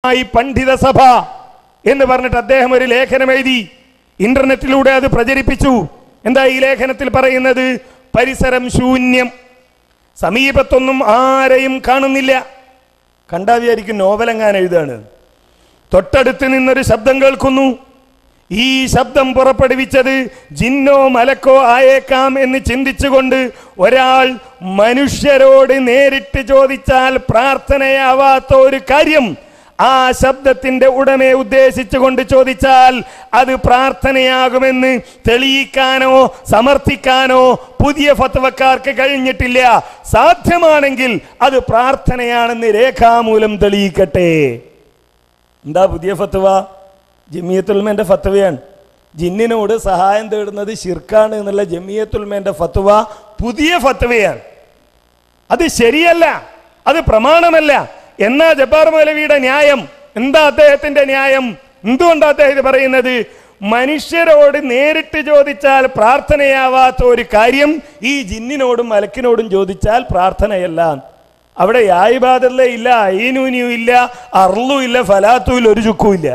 ഈ പണ്ഡിത സഭ എന്ന് പറഞ്ഞിട്ട് അദ്ദേഹം ഒരു ലേഖനം എഴുതി ഇന്റർനെറ്റിലൂടെ അത് പ്രചരിപ്പിച്ചു എന്താ ഈ ലേഖനത്തിൽ പറയുന്നത് പരിസരം ശൂന്യം സമീപത്തൊന്നും ആരെയും കാണുന്നില്ല കണ്ടാ വിചാരിക്കും നോവലെങ്ങാൻ എഴുതാണ് തൊട്ടടുത്ത് നിന്നൊരു ശബ്ദം കേൾക്കുന്നു ഈ ശബ്ദം പുറപ്പെടുവിച്ചത് ജിന്നോ മലക്കോ ആയേക്കാം എന്ന് ചിന്തിച്ചുകൊണ്ട് ഒരാൾ മനുഷ്യരോട് നേരിട്ട് ചോദിച്ചാൽ പ്രാർത്ഥനയാവാത്ത ഒരു കാര്യം ആ ശബ്ദത്തിന്റെ ഉടമയെ ഉദ്ദേശിച്ചുകൊണ്ട് ചോദിച്ചാൽ അത് പ്രാർത്ഥനയാകുമെന്ന് തെളിയിക്കാനോ സമർത്ഥിക്കാനോ പുതിയ ഫത്വക്കാർക്ക് കഴിഞ്ഞിട്ടില്ല സാധ്യമാണെങ്കിൽ അത് പ്രാർത്ഥനയാണെന്ന് രേഖാമൂലം തെളിയിക്കട്ടെ എന്താ പുതിയ ഫത്വ ജമിയത്തുൽമേന്റെ ഫത്വയാണ് ജിന്നിനോട് സഹായം തേടുന്നത് ഷിർക്കാണ് എന്നുള്ള ജമിയത്തുൽമേന്റെ ഫത്വ പുതിയ ഫത്വയാണ് അത് ശരിയല്ല അത് പ്രമാണമല്ല എന്നാ ജബ്ബാർ മൗലവിയുടെ ന്യായം എന്താ അദ്ദേഹത്തിന്റെ ന്യായം എന്തുകൊണ്ടാ അദ്ദേഹം ഇത് പറയുന്നത് മനുഷ്യരോട് നേരിട്ട് ചോദിച്ചാൽ പ്രാർത്ഥനയാവാത്ത ഒരു കാര്യം ഈ ജിന്നിനോടും മലക്കിനോടും ചോദിച്ചാൽ പ്രാർത്ഥനയല്ല അവിടെ യായിബാദല്ലേ ഇല്ല ഐനൂനിയും ഇല്ല അർലും ഇല്ല ഫലാത്തും ഇല്ല ഒരു ചുക്കും ഇല്ല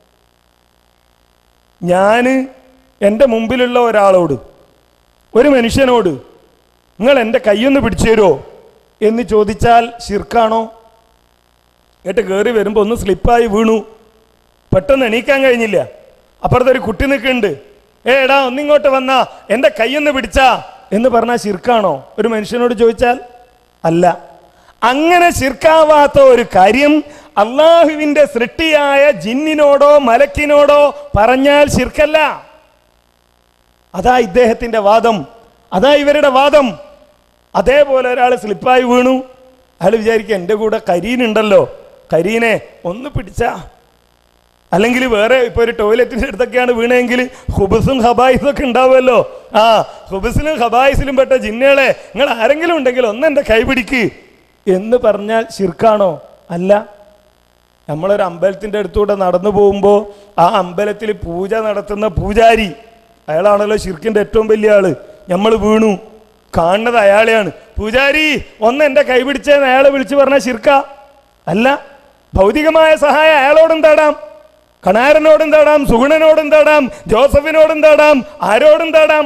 ഞാൻ എൻ്റെ മുമ്പിലുള്ള ഒരാളോട് ഒരു മനുഷ്യനോട് നിങ്ങൾ എൻ്റെ കൈയൊന്ന് പിടിച്ചു തരുമോ എന്ന് ചോദിച്ചാൽ ശിർക്കാണോ എന്നിട്ട് കയറി വരുമ്പോൾ ഒന്ന് സ്ലിപ്പായി വീണു പെട്ടെന്ന് എണീക്കാൻ കഴിഞ്ഞില്ല അപ്പുറത്ത് ഒരു കുട്ടി നിൽക്കുന്നുണ്ട് ഏ എടാ ഒന്നിങ്ങോട്ട് വന്നാ എൻ്റെ കൈയൊന്ന് പിടിച്ചാ എന്ന് പറഞ്ഞാൽ ശിർക്കാണോ ഒരു മനുഷ്യനോട് ചോദിച്ചാൽ അല്ല അങ്ങനെ ശിർക്കാവാത്ത ഒരു കാര്യം അള്ളാഹുവിന്റെ സൃഷ്ടിയായ ജിന്നിനോടോ മലക്കിനോടോ പറഞ്ഞാൽ ശിർക്കല്ല അതാ ഇദ്ദേഹത്തിന്റെ വാദം അതാ ഇവരുടെ വാദം അതേപോലെ ഒരാൾ സ്ലിപ്പായി വീണു അയാൾ വിചാരിക്കുക എൻ്റെ കൂടെ കരീനുണ്ടല്ലോ കരീനെ ഒന്ന് പിടിച്ചാ അല്ലെങ്കിൽ വേറെ ഇപ്പൊ ഒരു ടോയ്ലറ്റിന്റെ അടുത്തൊക്കെയാണ് വീണെങ്കിൽ ഹുബസും ഹബായിസും ഒക്കെ ഉണ്ടാവുമല്ലോ ആ ഹുബസിലും ഹബായിസിലും പെട്ട ജിന്നകളെ നിങ്ങൾ ആരെങ്കിലും ഉണ്ടെങ്കിൽ ഒന്ന് എൻ്റെ കൈ പിടിക്ക് എന്ന് പറഞ്ഞാൽ ശിർക്കാണോ അല്ല നമ്മളൊരു അമ്പലത്തിന്റെ അടുത്തൂടെ നടന്നു പോകുമ്പോൾ ആ അമ്പലത്തിൽ പൂജ നടത്തുന്ന പൂജാരി അയാളാണല്ലോ ഷിർക്കിന്റെ ഏറ്റവും വലിയ ആള് നമ്മൾ വീണു കാണുന്നത് അയാളെയാണ് പൂജാരി ഒന്ന് എൻ്റെ കൈ പിടിച്ചേന്ന് അയാളെ വിളിച്ചു പറഞ്ഞ ശിർക്ക അല്ല ഭൗതികമായ സഹായം അയാളോടും തേടാം കണാരനോടും തേടാം സുഗുണനോടും തേടാം ജോസഫിനോടും തേടാം ആരോടും തേടാം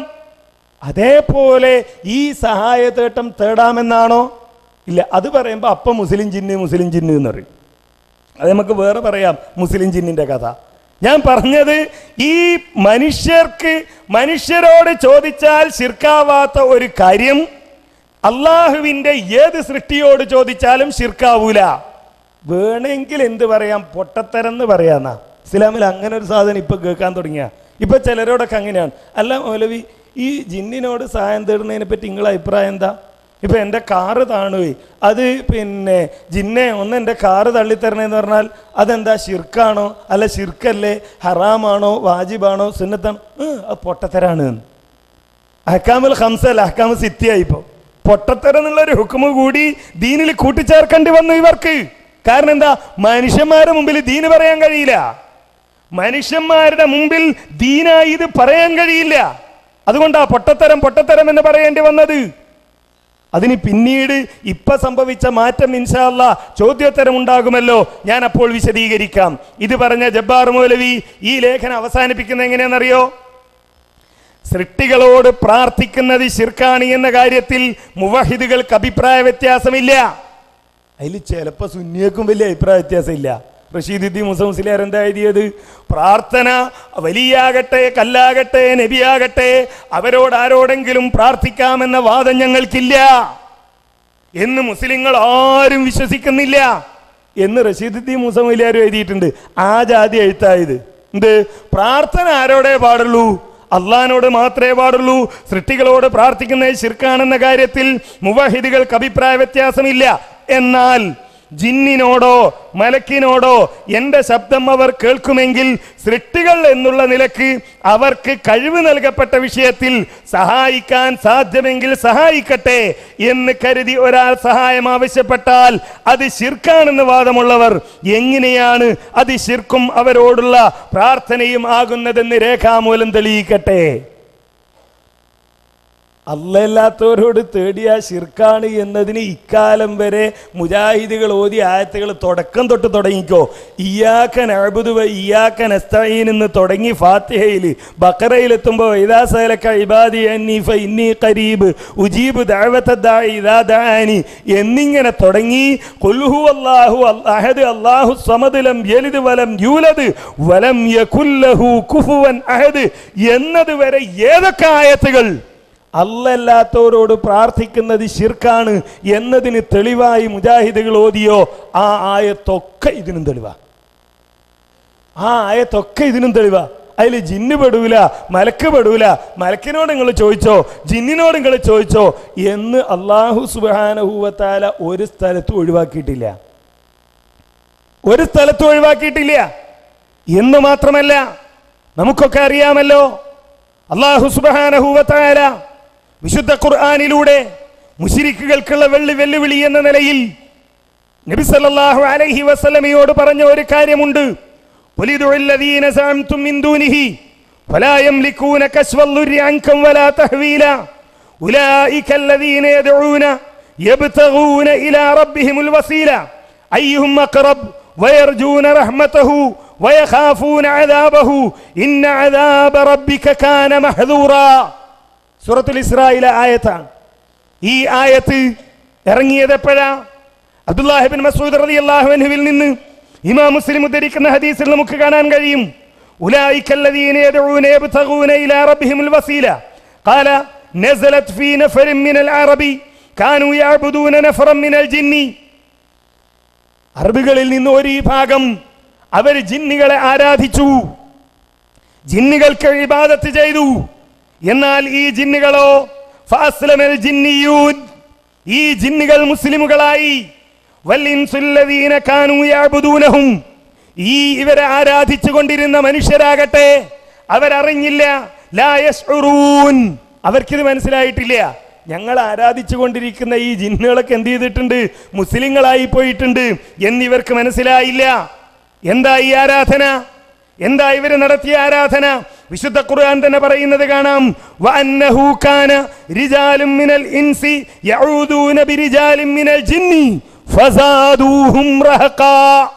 അതേപോലെ ഈ സഹായത്തേട്ടം തേടാമെന്നാണോ ഇല്ല അത് പറയുമ്പോൾ അപ്പം മുസ്ലിം ജിന്ന് മുസ്ലിം ജിന്ന് എന്ന് പറയും അത് നമുക്ക് വേറെ പറയാം മുസ്ലിം ജിന്നിന്റെ കഥ ഞാൻ പറഞ്ഞത് ഈ മനുഷ്യർക്ക് മനുഷ്യരോട് ചോദിച്ചാൽ ശിർക്കാവാത്ത ഒരു കാര്യം അള്ളാഹുവിന്റെ ഏത് സൃഷ്ടിയോട് ചോദിച്ചാലും ശിർക്കാവൂല വേണമെങ്കിൽ എന്ത് പറയാം പൊട്ടത്തരം എന്ന് പറയാന്നാ ഇസ്ലാമിൽ അങ്ങനെ ഒരു സാധനം ഇപ്പൊ കേൾക്കാൻ തുടങ്ങിയ ഇപ്പൊ ചിലരോടൊക്കെ അങ്ങനെയാണ് അല്ല മൗലവി ഈ ജിന്നിനോട് സഹായം തേടുന്നതിനെ പറ്റി നിങ്ങളെ അഭിപ്രായം എന്താ ഇപ്പൊ എൻ്റെ കാറ് താണുപോയി അത് പിന്നെ ജിന്നെ ഒന്ന് എൻ്റെ കാറ് തള്ളിത്തരണേന്ന് പറഞ്ഞാൽ അതെന്താ ഷിർക്കാണോ അല്ല ഷിർക്കല്ലേ ഹറാമാണോ വാജിബാണോ സുന്നത്താണോ ഉം, അത് പൊട്ടത്തരാണ് അഹ്കാമുൽ ഹംസല്ല അഹ്കാമു സിറ്റിയായി ഇപ്പൊ പൊട്ടത്തരം എന്നുള്ള ഒരു ഹുക്കുമ് കൂടി ദീനിൽ കൂട്ടിച്ചേർക്കേണ്ടി വന്നു ഇവർക്ക് കാരണം എന്താ മനുഷ്യന്മാരുടെ മുമ്പിൽ ദീന് പറയാൻ കഴിയില്ല മനുഷ്യന്മാരുടെ മുമ്പിൽ ദീനായി ഇത് പറയാൻ കഴിയില്ല അതുകൊണ്ടാ പൊട്ടത്തരം പൊട്ടത്തരം എന്ന് പറയേണ്ടി വന്നത് അതിന് പിന്നീട് ഇപ്പൊ സംഭവിച്ച മാറ്റം ഇൻഷാല്ല ചോദ്യോത്തരം ഉണ്ടാകുമല്ലോ ഞാൻ അപ്പോൾ വിശദീകരിക്കാം ഇത് പറഞ്ഞ ജബ്ബാർ മൗലവി ഈ ലേഖനം അവസാനിപ്പിക്കുന്ന എങ്ങനെയാണെന്നറിയോ സൃഷ്ടികളോട് പ്രാർത്ഥിക്കുന്നത് ശിർക്കാണ് എന്ന കാര്യത്തിൽ മുവഹിദുകൾക്ക് അഭിപ്രായ വ്യത്യാസമില്ല അതിൽ ചിലപ്പോൾ സുന്നിയക്കും വലിയ അഭിപ്രായ വ്യത്യാസമില്ല റഷീദുദ്ദീൻ മുസംസിലാർ എന്താ എഴുതിയത് പ്രാർത്ഥന വലിയാകട്ടെ കല്ലാകട്ടെ നബിയാകട്ടെ അവരോട് ആരോടെങ്കിലും പ്രാർത്ഥിക്കാമെന്ന വാദം ഞങ്ങൾക്കില്ല എന്ന് മുസ്ലിങ്ങൾ ആരും വിശ്വസിക്കുന്നില്ല എന്ന് റഷീദുദ്ദീൻ മുസമിലാരും എഴുതിയിട്ടുണ്ട് ആ ജാതി എഴുത്തായത് എന്ത് പ്രാർത്ഥന ആരോടേ പാടുള്ളൂ അള്ളഹാനോട് മാത്രമേ പാടുള്ളൂ സൃഷ്ടികളോട് പ്രാർത്ഥിക്കുന്നത് ശിർക്കാണെന്ന കാര്യത്തിൽ മുവഹിദുകൾക്ക് അഭിപ്രായ വ്യത്യാസമില്ല എന്നാൽ ജിന്നിനോടോ മലക്കിനോടോ എൻ്റെ ശബ്ദം അവർ കേൾക്കുമെങ്കിൽ സൃഷ്ടികൾ എന്നുള്ള നിലക്ക് അവർക്ക് കഴിവ് നൽകപ്പെട്ട വിഷയത്തിൽ സഹായിക്കാൻ സാധ്യമെങ്കിൽ സഹായിക്കട്ടെ എന്ന് കരുതി ഒരാൾ സഹായം ആവശ്യപ്പെട്ടാൽ അത് ശിർക്കാണെന്ന് വാദമുള്ളവർ എങ്ങനെയാണ് അത് ശിർക്കും അവരോടുള്ള പ്രാർത്ഥനയും ആകുന്നതെന്ന് രേഖാമൂലം തെളിയിക്കട്ടെ അല്ലല്ലാത്തവരോട് തേടിയ ശിർക്കാണ് എന്നതിന് ഇക്കാലം വരെ മുജാഹിദുകൾ ഓതി ആയത്തുകൾ തുടക്കം തൊട്ട് തുടങ്ങിക്കോ ഇയാക്കൻ അഴുതുവ ഇയാക്കൻ അസ്തഈൻ എന്ന് തുടങ്ങി ഫാത്തിഹയിൽ ബക്കറയിലെത്തുമ്പോൾ ഇദാസലക്ക ഇബാദി അന്നി ഫ ഇന്നി ഖരീബ് ഉജീബ് ദഅവത ദാഇ ഇദാ ദഅാനി എന്നിങ്ങനെ തുടങ്ങി ഖുൽഹു അല്ലാഹു അഹദ് അല്ലാഹു സമദ് ലം യലിദ് വലം യൂലദ് വലം യകുല്ലഹു കുഫുവൻ അഹദ് എന്നത് വരെ ഏതൊക്കെ ആയത്തുകൾ അല്ലല്ലാത്തവരോട് പ്രാർത്ഥിക്കുന്നത് ശിർക്കാണ് എന്നതിന് തെളിവായി മുജാഹിദുകൾ ഓതിയോ ആ ആയത്തൊക്കെ ഇതിനും തെളിവാ ആ ആയത്തൊക്കെ ഇതിനും തെളിവാ അതിൽ ജിന്ന് പെടൂല മലക്ക് പെടൂല മലക്കിനോട് നിങ്ങൾ ചോദിച്ചോ ജിന്നിനോട് നിങ്ങൾ ചോദിച്ചോ എന്ന് അള്ളാഹു സുബാനഹൂവത്താല ഒരു സ്ഥലത്തും ഒഴിവാക്കിയിട്ടില്ല ഒരു സ്ഥലത്തും ഒഴിവാക്കിയിട്ടില്ല എന്ന് മാത്രമല്ല നമുക്കൊക്കെ അറിയാമല്ലോ അള്ളാഹു സുബാനഹൂവത്താല വിശുദ്ധ ഖുർആാനിലൂടെ മുശിരിക്കുകൾക്കുള്ള വെള്ളി വെല്ലുവിളി എന്ന നിലയിൽ നബി സല്ലല്ലാഹു അലൈഹി വസല്ലമയോട് പറഞ്ഞ ഒരു കാര്യമുണ്ട് ولدع الذين زعمتم من دونه فلا يملكون كشف الضر عنكم ولا تحويلا أولئك الذين يدعون يبتغون إلى ربهم الوسيلة أيهم أقرب ويرجون رحمته ويخافون عذابه إن عذاب ربك كان محذورا സൂറത്തുൽ ഇസ്രായിലെ ആയത്താണ് ഈ ആയത്ത് ഇറങ്ങിയത് എപ്പോഴാ അബ്ദുല്ലാഹിബിൻ മസൂദ് റളിയല്ലാഹു അൻഹുവിൽ നിന്ന് ഇമാം മുസ്ലിം ഉദ്ധരിക്കുന്ന ഹദീസിൽ നമുക്ക് കാണാൻ കഴിയും ഉലൈക الذين يدعون يبتغون الى ربهم الوسيله قال نزلت في نفر من العرب كانوا يعبدون نفرا من الجن അറബികളിൽ നിന്ന് ഒരു ഭാഗം അവർ ജിന്നുകളെ ആരാധിച്ചു ജിന്നുകൾക്ക് ഇബാദത്ത് ചെയ്തു എന്നാൽ ഈ ജിന്നുകളോ ഫാസ്ലമൽ ജിന്നിയൂൻ ഈ ജിന്നുകൾ മുസ്ലിമുകളായി വല്ലിൻസുല്ലദീന കാനൂ യഅബുദൂനഹും ഈ ഇവരെ ആരാധിച്ചു കൊണ്ടിരുന്ന മനുഷ്യരാകട്ടെ അവരറിഞ്ഞില്ല ലാ യശ്ഉറൂൻ അവർക്കിത് മനസ്സിലായിട്ടില്ല ഞങ്ങൾ ആരാധിച്ചു കൊണ്ടിരിക്കുന്ന ഈ ജിന്നുകളൊക്കെ എന്ത് ചെയ്തിട്ടുണ്ട് മുസ്ലിങ്ങളായി പോയിട്ടുണ്ട് എന്നിവർക്ക് മനസ്സിലായില്ല എന്താ ഈ ആരാധന എന്താ ഇവര് നടത്തിയ ആരാധന വിശുദ്ധ ഖുർആൻ തന്നെ പറയുന്നത് കാണാം വഅന്നഹു കാന റിജാലും മിനൽ ഇൻസി യഊദൂന ബിരിജാലിൻ മിനൽ ജിന്നി ഫസാദൂഹും റഹഖാ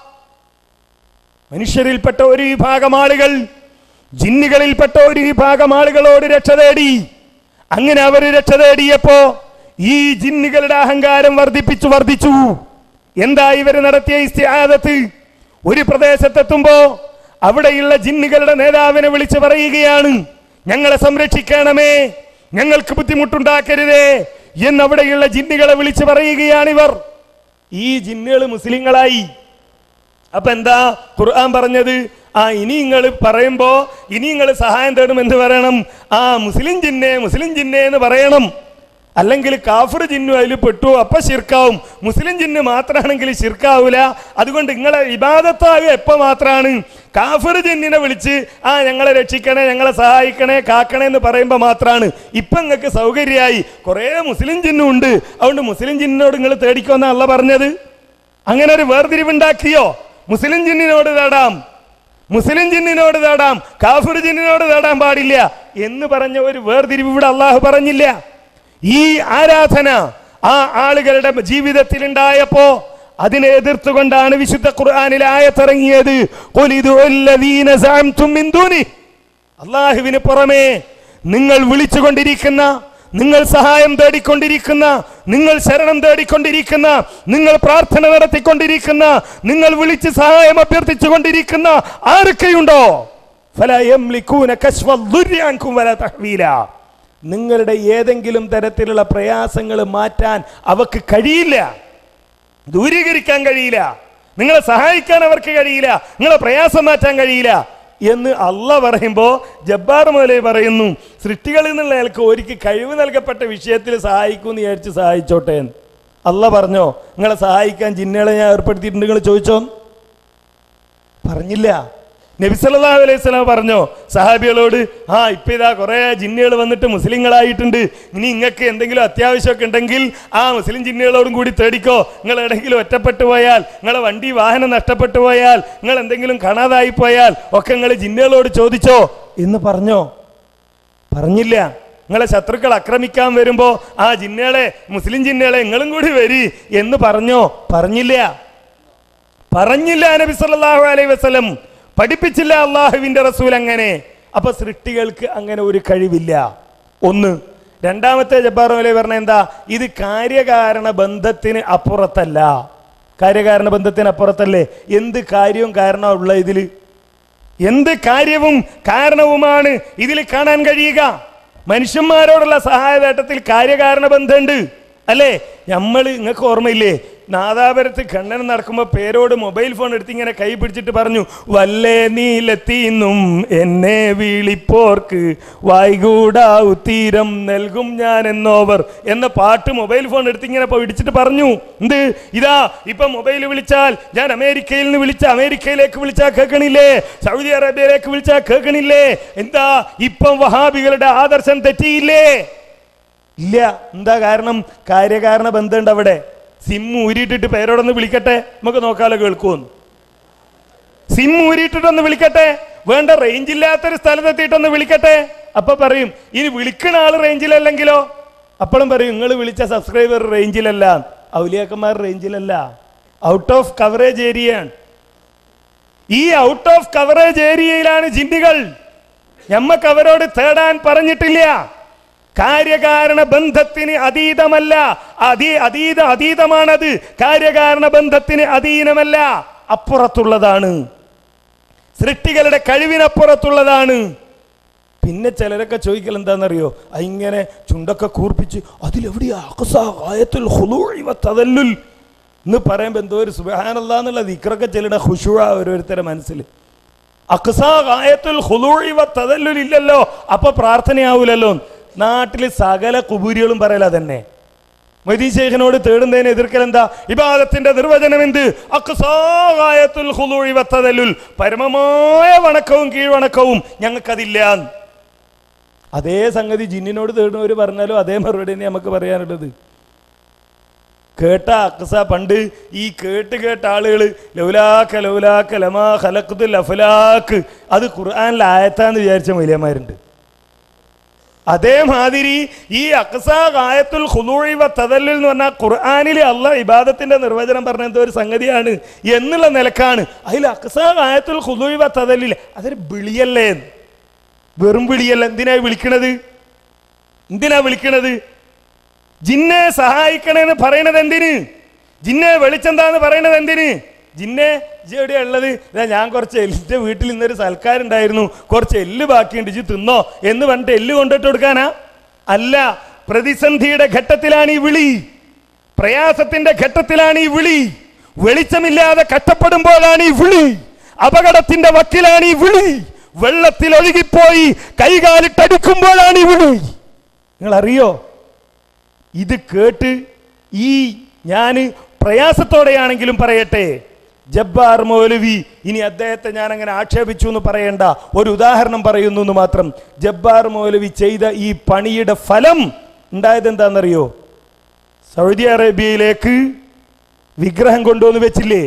മനുഷ്യരിൽപ്പെട്ട ഒരു വിഭാഗം ആളുകൾ ജിന്നുകളിൽപ്പെട്ട ഒരു വിഭാഗം ആളുകളോട് രക്ഷ തേടി അങ്ങനെ അവർ രക്ഷ തേടിയപ്പോ ഈ ജിന്നുകളുടെ അഹങ്കാരം വർദ്ധിപ്പിച്ചു വർദ്ധിച്ചു എന്താ ഇവര് നടത്തിയ ഇസ്തിആദത്ത് ഒരു പ്രദേശത്തെത്തുമ്പോ അവിടെയുള്ള ജിന്നുകളുടെ നേതാവിനെ വിളിച്ചു പറയുകയാണ് ഞങ്ങളെ സംരക്ഷിക്കണമേ ഞങ്ങൾക്ക് ബുദ്ധിമുട്ടുണ്ടാക്കരുതേ എന്ന് അവിടെയുള്ള ജിന്നുകളെ വിളിച്ചു പറയുകയാണിവർ ഈ ജിന്നുകൾ മുസ്ലിങ്ങളായി അപ്പൊ എന്താ ഖുർആൻ പറഞ്ഞത് ആ ഇനി നിങ്ങൾ പറയുമ്പോ ഇനി നിങ്ങൾ സഹായം തേടും എന്ത് പറയണം ആ മുസ്ലിം ജിന്നെ മുസ്ലിം ജിന്നെ എന്ന് പറയണം അല്ലെങ്കിൽ കാഫർ ജിന്നു അതിൽ പെട്ടു അപ്പൊ ശിർക്കാവും മുസ്ലിം ജിന്ന് മാത്രമാണെങ്കിൽ ശിർക്കാവൂല അതുകൊണ്ട് നിങ്ങളെ ഇബാദത്താകുക എപ്പോ മാത്രമാണ് കാഫർ ജിന്നിനെ വിളിച്ച് ആ ഞങ്ങളെ രക്ഷിക്കണേ ഞങ്ങളെ സഹായിക്കണേ കാക്കണേ എന്ന് പറയുമ്പോൾ മാത്രമാണ് ഇപ്പൊ നിങ്ങൾക്ക് സൗകര്യമായി കുറേ മുസ്ലിം ജിന്നും ഉണ്ട് അതുകൊണ്ട് മുസ്ലിം ജിന്നിനോട് നിങ്ങൾ തേടിക്കോന്നല്ല പറഞ്ഞത് അങ്ങനെ ഒരു വേർതിരിവുണ്ടാക്കിയോ മുസ്ലിം ജിന്നിനോട് തേടാം മുസ്ലിം ജിന്നിനോട് തേടാം കാഫിർ ജിന്നിനോട് തേടാൻ പാടില്ല എന്ന് പറഞ്ഞ ഒരു വേർതിരിവ് ഇവിടെ അള്ളാഹു പറഞ്ഞില്ല ഈ ആരാധന ആ ആളുകളുടെ ജീവിതത്തിൽ ഉണ്ടായപ്പോ അതിനെ എതിർത്തുകൊണ്ടാണ് വിശുദ്ധ ഖുർആനിൽ ആയത്തിറങ്ങിയത് "ഖുൽ ഇദ്ഉല്ലദീന സഅംതും മിൻ ദൂനി." അള്ളാഹുവിന് പുറമേ നിങ്ങൾ വിളിച്ചുകൊണ്ടിരിക്കുന്ന നിങ്ങൾ സഹായം തേടിക്കൊണ്ടിരിക്കുന്ന നിങ്ങൾ ശരണം തേടിക്കൊണ്ടിരിക്കുന്ന നിങ്ങൾ പ്രാർത്ഥന നടത്തിക്കൊണ്ടിരിക്കുന്ന നിങ്ങൾ വിളിച്ച് സഹായം അഭ്യർത്ഥിച്ചുകൊണ്ടിരിക്കുന്ന ആരൊക്കെയുണ്ടോ ഫല യംലികൂന കശ്ഫ ദുർരി അൻകും വല തഹ്വീല നിങ്ങളുടെ ഏതെങ്കിലും തരത്തിലുള്ള പ്രയാസങ്ങൾ മാറ്റാൻ അവക്ക് കഴിയില്ല ദൂരീകരിക്കാൻ കഴിയില്ല നിങ്ങളെ സഹായിക്കാൻ അവർക്ക് കഴിയില്ല നിങ്ങളെ പ്രയാസം മാറ്റാൻ കഴിയില്ല എന്ന് അല്ല പറയുമ്പോ ജബ്ബാർ മുതലേ പറയുന്നു സൃഷ്ടികളിൽ നിന്നുള്ള അയാൾക്ക് ഒരിക്കൽ കഴിവ് നൽകപ്പെട്ട വിഷയത്തിൽ സഹായിക്കും എന്ന് വിചാരിച്ച് സഹായിച്ചോട്ടെ എന്ന്. അല്ല പറഞ്ഞോ നിങ്ങളെ സഹായിക്കാൻ ജിന്നുകളെ ഞാൻ ഏർപ്പെടുത്തിയിട്ടുണ്ട് നിങ്ങൾ ചോദിച്ചോ പറഞ്ഞില്ല നബി സല്ലല്ലാഹു അലൈഹി സ്വലാം പറഞ്ഞോ സഹാബികളോട് ആ ഇപ്പൊ ഇതാ കുറെ ജിന്നുകൾ വന്നിട്ട് മുസ്ലിങ്ങളായിട്ടുണ്ട് ഇനി നിങ്ങൾക്ക് എന്തെങ്കിലും അത്യാവശ്യമൊക്കെ ഉണ്ടെങ്കിൽ ആ മുസ്ലിം ജിന്നുകളോടും കൂടി തേടിക്കോ നിങ്ങൾ എവിടെയെങ്കിലും ഒറ്റപ്പെട്ടു പോയാൽ നിങ്ങളെ വണ്ടി വാഹനം നഷ്ടപ്പെട്ടു പോയാൽ നിങ്ങൾ എന്തെങ്കിലും കാണാതായി പോയാൽ ഒക്കെ നിങ്ങൾ ജിന്നുകളോട് ചോദിച്ചോ എന്ന് പറഞ്ഞോ പറഞ്ഞില്ല നിങ്ങളെ ശത്രുക്കൾ ആക്രമിക്കാൻ വരുമ്പോ ആ ജിന്നകളെ മുസ്ലിം ജിന്നകളെ നിങ്ങളും കൂടി വരി എന്ന് പറഞ്ഞോ പറഞ്ഞില്ല പറഞ്ഞില്ല നബി സല്ലല്ലാഹു അലൈഹി വസല്ലം പഠിപ്പിച്ചില്ല അള്ളാഹുവിന്റെ റസൂൽ അങ്ങനെ അപ്പൊ സൃഷ്ടികൾക്ക് അങ്ങനെ ഒരു കഴിവില്ല ഒന്ന് രണ്ടാമത്തെ ജബ്ബാർ അലൈഹി പറഞ്ഞ എന്താ ഇത് കാര്യകാരണ ബന്ധത്തിന് അപ്പുറത്തല്ല കാര്യകാരണ ബന്ധത്തിന് അപ്പുറത്തല്ലേ എന്ത് കാര്യവും കാരണവും ഉള്ള ഇതില് എന്ത് കാര്യവും കാരണവുമാണ് ഇതിൽ കാണാൻ കഴിയുക മനുഷ്യന്മാരോടുള്ള സഹായവേട്ടത്തിൽ കാര്യകാരണ ബന്ധമുണ്ട് അല്ലേ നമ്മൾ നിങ്ങൾക്ക് ഓർമ്മയില്ലേ നാദാപുരത്ത് കണ്ണൻ നടക്കുമ്പോൾ പേരോട് മൊബൈൽ ഫോൺ എടുത്ത് ഇങ്ങനെ കൈ പിടിച്ചിട്ട് പറഞ്ഞു വല്ലേ നീലെത്തിന്നും എന്നെ വിളിപ്പോർക്ക് വായികൂടാ ഉത്തീരം നൽകും ഞാൻ എന്നോവർ എന്ന പാട്ട് മൊബൈൽ ഫോൺ എടുത്ത് ഇങ്ങനെ പിടിച്ചിട്ട് പറഞ്ഞു എന്ത് ഇതാ ഇപ്പൊ മൊബൈൽ വിളിച്ചാൽ ഞാൻ അമേരിക്കയിൽ നിന്ന് വിളിച്ച അമേരിക്കയിലേക്ക് വിളിച്ചാൽ കേൾക്കണില്ലേ സൗദി അറേബ്യയിലേക്ക് വിളിച്ചാൽ കേൾക്കണില്ലേ എന്താ ഇപ്പം വഹാബികളുടെ ആദർശം തെറ്റിയില്ലേ ഇല്ല എന്താ കാരണം കാര്യകാരണ ബന്ധമുണ്ട് അവിടെ സിം ഊരിയിട്ടിട്ട് പേരോടൊന്ന് വിളിക്കട്ടെ നമുക്ക് നോക്കാലോ കേൾക്കുമെന്ന് സിം ഊരിയിട്ടിട്ടൊന്ന് വിളിക്കട്ടെ വേണ്ട റേഞ്ച് ഇല്ലാത്തൊരു സ്ഥലത്തെത്തിയിട്ടൊന്ന് വിളിക്കട്ടെ അപ്പൊ പറയും ഇനി വിളിക്കണ ആള് റേഞ്ചിലല്ലെങ്കിലോ അപ്പോഴും പറയും നിങ്ങൾ വിളിച്ച സബ്സ്ക്രൈബർ റേഞ്ചിലല്ല ഔലിയാക്കന്മാർ റേഞ്ചിലല്ല ഔട്ട് ഓഫ് കവറേജ് ഏരിയയാണ് ഈ ഔട്ട് ഓഫ് കവറേജ് ഏരിയയിലാണ് ജിന്നുകൾ ഞമ്മക്ക് അവരോട് തേടാൻ പറഞ്ഞിട്ടില്ല കാര്യകാരണ ബന്ധത്തിന് അതീതമല്ല അതീ അതീത അതീതമാണത് കാര്യകാരണ ബന്ധത്തിന് അധീനമല്ല അപ്പുറത്തുള്ളതാണ് സൃഷ്ടികളുടെ കഴിവിനപ്പുറത്തുള്ളതാണ് പിന്നെ ചിലരൊക്കെ ചോദിക്കൽ എന്താണെന്നറിയോ ഇങ്ങനെ ചുണ്ടൊക്കെ കൂർപ്പിച്ച് അതിലെവിടെയാ അഖ്സാ ഗായത്തുൽ ഖുളൂഇ വത്തദല്ലുൽ എന്ന് പറയുമ്പോൾ എന്തോ ഒരു സുബ്ഹാനല്ലാ എന്നുള്ള ദിക്റൊക്കെ ചിലരുടെ ഖുശുവ ഓരോരുത്തരുടെ മനസ്സിൽ അഖ്സാ ഗായത്തുൽ ഖുളൂഇ വത്തദല്ലുൽ ഇല്ലല്ലോ അപ്പൊ പ്രാർത്ഥനയാവൂലല്ലോ നാട്ടിൽ സകല കുബൂരികളും പറയല തന്നെ മൊയ്തീൻ ശേഖനോട് തേടുന്നതിന് എതിർക്കൽ എന്താ ഇബാദത്തിന്റെ നിർവചനം എന്ത് അക്സായത്തുൽ ഖുളൂഇ വത്തദല്ലുൽ പരമമായ വണക്കവും കീഴ്വണക്കവും ഞങ്ങൾക്കതില്ല അതേ സംഗതി ജിന്നിനോട് തേടുന്നവർ പറഞ്ഞാലും അതേ മറുപടി തന്നെ നമുക്ക് പറയാനുള്ളത് കേട്ട അക്സ പണ്ട് ഈ കേട്ട് കേട്ട ആളുകൾ ലൗലാക്ക ലൗലാക്ക ലമാ ഖലഖ്തുൽ അഫ്ലാക്ക് അത് ഖുർആനിൽ ആയത്താന്ന് വിചാരിച്ച മൈലിയന്മാരുണ്ട് അതേമാതിരി ഈ അക്സാ ഗായത്തുൽ ഖുലൂഇ വ തദല്ലുൽ എന്ന് പറഞ്ഞാൽ ഖുർആനിൽ അള്ളാഹ് ഇബാദത്തിന്റെ നിർവചനം പറഞ്ഞ എന്തോ ഒരു സംഗതിയാണ് എന്നുള്ള നിലക്കാണ് അതിൽ അക്സാ ഗായത്തുൽ ഖുലൂഇ വ തദല്ലിൽ അതൊരു വിളിയല്ലേ വെറും വിളിയല്ല എന്തിനാ വിളിക്കണത് എന്തിനാ വിളിക്കണത് ജിന്നെ സഹായിക്കണമെന്ന് പറയണത് എന്തിന് ജിന്നെ വെളിച്ചെന്താന്ന് പറയണത് എന്തിന് ജിന്നെ ഇജ്ജ് എവിടെയാ ഉള്ളത് ഇതാ ഞാൻ കുറച്ച് എല്ലിന്റെ വീട്ടിൽ ഇന്നൊരു സൽക്കാരുണ്ടായിരുന്നു കുറച്ച് എല്ല് ബാക്കിയുണ്ട് ഇജ്ജ് തിന്നോ എന്ന് പറഞ്ഞിട്ട് എല്ല് കൊണ്ടിട്ട് കൊടുക്കാനാ അല്ല പ്രതിസന്ധിയുടെ ഘട്ടത്തിലാണ് ഈ വിളി പ്രയാസത്തിന്റെ ഘട്ടത്തിലാണ് ഈ വിളി വെളിച്ചമില്ലാതെ കഷ്ടപ്പെടുമ്പോഴാണ് ഈ വിളി അപകടത്തിന്റെ വക്കിലാണ് ഈ വിളി വെള്ളത്തിൽ ഒഴുകിപ്പോയി കൈകാലിട്ടടിക്കുമ്പോഴാണ് ഈ വിളി നിങ്ങൾ അറിയോ ഇത് കേട്ട് ഈ ഞാൻ പ്രയാസത്തോടെയാണെങ്കിലും പറയട്ടെ ജബ്ബാർ മൗലവി ഇനി അദ്ദേഹത്തെ ഞാൻ അങ്ങനെ ആക്ഷേപിച്ചു എന്ന് പറയേണ്ട ഒരു ഉദാഹരണം പറയുന്നു എന്ന് മാത്രം ജബ്ബാർ മൗലവി ചെയ്ത ഈ പണിയുടെ ഫലം ഉണ്ടായത് എന്താണെന്നറിയോ സൗദി അറേബ്യയിലേക്ക് വിഗ്രഹം കൊണ്ടുവന്ന് വെച്ചില്ലേ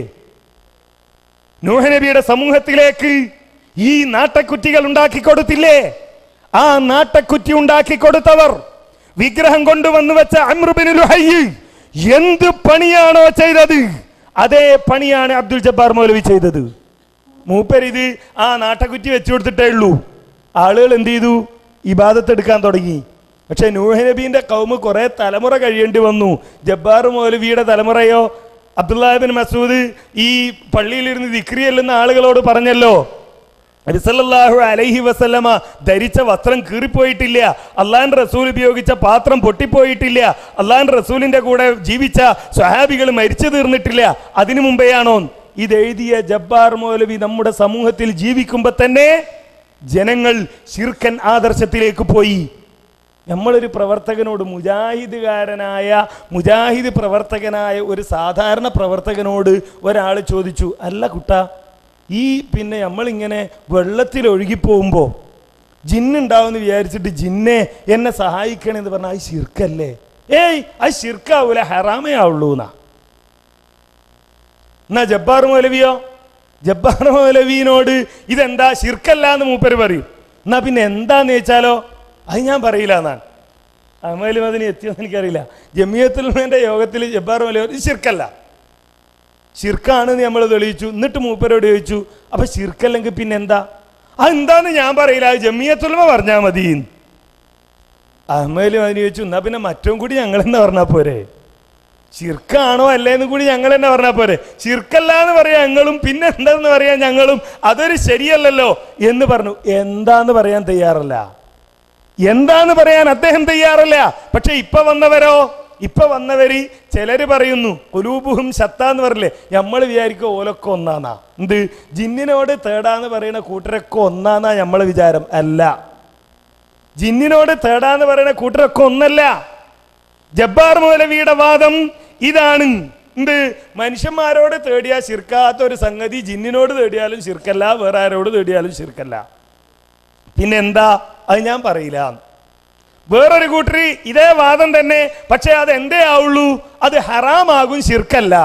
നൂഹനബിയുടെ സമൂഹത്തിലേക്ക് ഈ നാട്ടക്കുറ്റികൾ ഉണ്ടാക്കി കൊടുത്തില്ലേ ആ നാട്ടക്കുറ്റി ഉണ്ടാക്കി കൊടുത്തവർ വിഗ്രഹം കൊണ്ടുവന്ന് വെച്ച അമ്രുബിന് ലുഹയ്യ് എന്ത് പണിയാണോ ചെയ്തത് അതേ പണിയാണ് അബ്ദുൽ ജബ്ബാർ മൗലവി ചെയ്തത് മൂപ്പർ ഇത് ആ നാട്ടക്കുറ്റി വെച്ചു കൊടുത്തിട്ടേ ഉള്ളൂ ആളുകൾ എന്ത് ചെയ്തു ഇബാദത്ത് എടുക്കാൻ തുടങ്ങി പക്ഷെ നൂഹ് നബീന്റെ കൗമ് കുറെ തലമുറ കഴിയേണ്ടി വന്നു ജബ്ബാർ മൗലവിയുടെ തലമുറയോ അബ്ദുല്ലാഹിബിൻ മസൂദ് ഈ പള്ളിയിലിരുന്ന് ദിക്രി ചെല്ലുന്ന ആളുകളോട് പറഞ്ഞല്ലോ നബിസല്ലാഹു അലൈഹി വസല്ലമ ധരിച്ച വസ്ത്രം കീറിപ്പോയിട്ടില്ല അള്ളാൻ റസൂൽ ഉപയോഗിച്ച പാത്രം പൊട്ടിപ്പോയിട്ടില്ല അള്ളാൻ റസൂലിന്റെ കൂടെ ജീവിച്ച സ്വഹാബികൾ മരിച്ചു തീർന്നിട്ടില്ല അതിനു മുമ്പെയാണോ ഇതെഴുതിയ ജബ്ബാർ മൗലവി നമ്മുടെ സമൂഹത്തിൽ ജീവിക്കുമ്പോൾ തന്നെ ജനങ്ങൾ ശിർക്കൻ ആദർശത്തിലേക്ക് പോയി നമ്മളൊരു പ്രവർത്തകനോട് മുജാഹിദുകാരനായ മുജാഹിദ് പ്രവർത്തകനായ ഒരു സാധാരണ പ്രവർത്തകനോട് ഒരാൾ ചോദിച്ചു അല്ല കുട്ട ഈ പിന്നെ നമ്മളിങ്ങനെ വെള്ളത്തിൽ ഒഴുകിപ്പോകുമ്പോൾ ജിന്നുണ്ടാവുമെന്ന് വിചാരിച്ചിട്ട് ജിന്നെ എന്നെ സഹായിക്കണമെന്ന് പറഞ്ഞാൽ അത് ശിർക്കല്ലേ ഏയ് അത് ശിർക്കാവൂല ഹറാമേ ആവുള്ളൂ എന്നാ എന്നാ ജബ്ബാർ മൗലവിയോ ജബ്ബാർ മൗലവീനോട് ഇതെന്താ ശിർക്കല്ല എന്ന് മൂപ്പര് പറയും എന്നാ പിന്നെ എന്താന്ന് ചോദിച്ചാലോ അത് ഞാൻ പറയില്ല എന്നാണ് അഹമ്മദ് മദിനി എത്തിയെന്ന് എനിക്കറിയില്ല ജമിയത്തുൽമേൻ്റെ യോഗത്തിൽ ജബ്ബാർ മലയോർ ഇത് ശിർക്കല്ല ശിർക്കാണെന്ന് നമ്മൾ തെളിയിച്ചു എന്നിട്ട് മൂപ്പരോട് ചോദിച്ചു അപ്പൊ ശിർക്കല്ലെങ്കിൽ പിന്നെ എന്താ ആ എന്താന്ന് ഞാൻ പറയില്ല അത് ജമിയത്തുൽമ പറഞ്ഞാൽ മതി അഹമ്മദ് മദിനി ചോദിച്ചു എന്നാ പിന്നെ മറ്റവും കൂടി ഞങ്ങൾ എന്താ പറഞ്ഞാൽ പോരെ ശിർക്കാണോ അല്ലേന്ന് കൂടി ഞങ്ങൾ തന്നെ പറഞ്ഞാൽ പോരെ ശിർക്കല്ല എന്ന് പറയാൻ ഞങ്ങളും പിന്നെ എന്താന്ന് പറയാൻ ഞങ്ങളും അതൊരു ശരിയല്ലല്ലോ എന്ന് പറഞ്ഞു എന്താന്ന് പറയാൻ തയ്യാറല്ല എന്താന്ന് പറയാൻ അദ്ദേഹം തയ്യാറല്ല പക്ഷെ ഇപ്പൊ വന്നവരോ ഇപ്പൊ വന്നവര് ചിലര് പറയുന്നു കുലൂബുഹും ശത്താന്ന് പറയില്ലേ നമ്മൾ വിചാരിക്കും ഓലൊക്കെ ഒന്നാന്നാ എന്ത് ജിന്നിനോട് തേടാന്ന് പറയുന്ന കൂട്ടരൊക്കെ ഒന്നാന്നാ നമ്മളെ വിചാരം അല്ല ജിന്നിനോട് തേടാന്ന് പറയുന്ന കൂട്ടരൊക്കെ ഒന്നല്ല ജബ്ബാർ മൗലവിയുടെ വാദം ഇതാണ് എന്ത് മനുഷ്യന്മാരോട് തേടിയാൽ ശിർക്കാത്ത ഒരു സംഗതി ജിന്നിനോട് തേടിയാലും ശിർക്കല്ല വേറെ ആരോട് തേടിയാലും ശിർക്കല്ല പിന്നെ എന്താ അത് ഞാൻ പറയില്ല വേറൊരു കൂട്ടര് ഇതേ വാദം തന്നെ പക്ഷെ അത് എന്തേ ആവുള്ളൂ അത് ഹറാമാകും ശിർക്കല്ല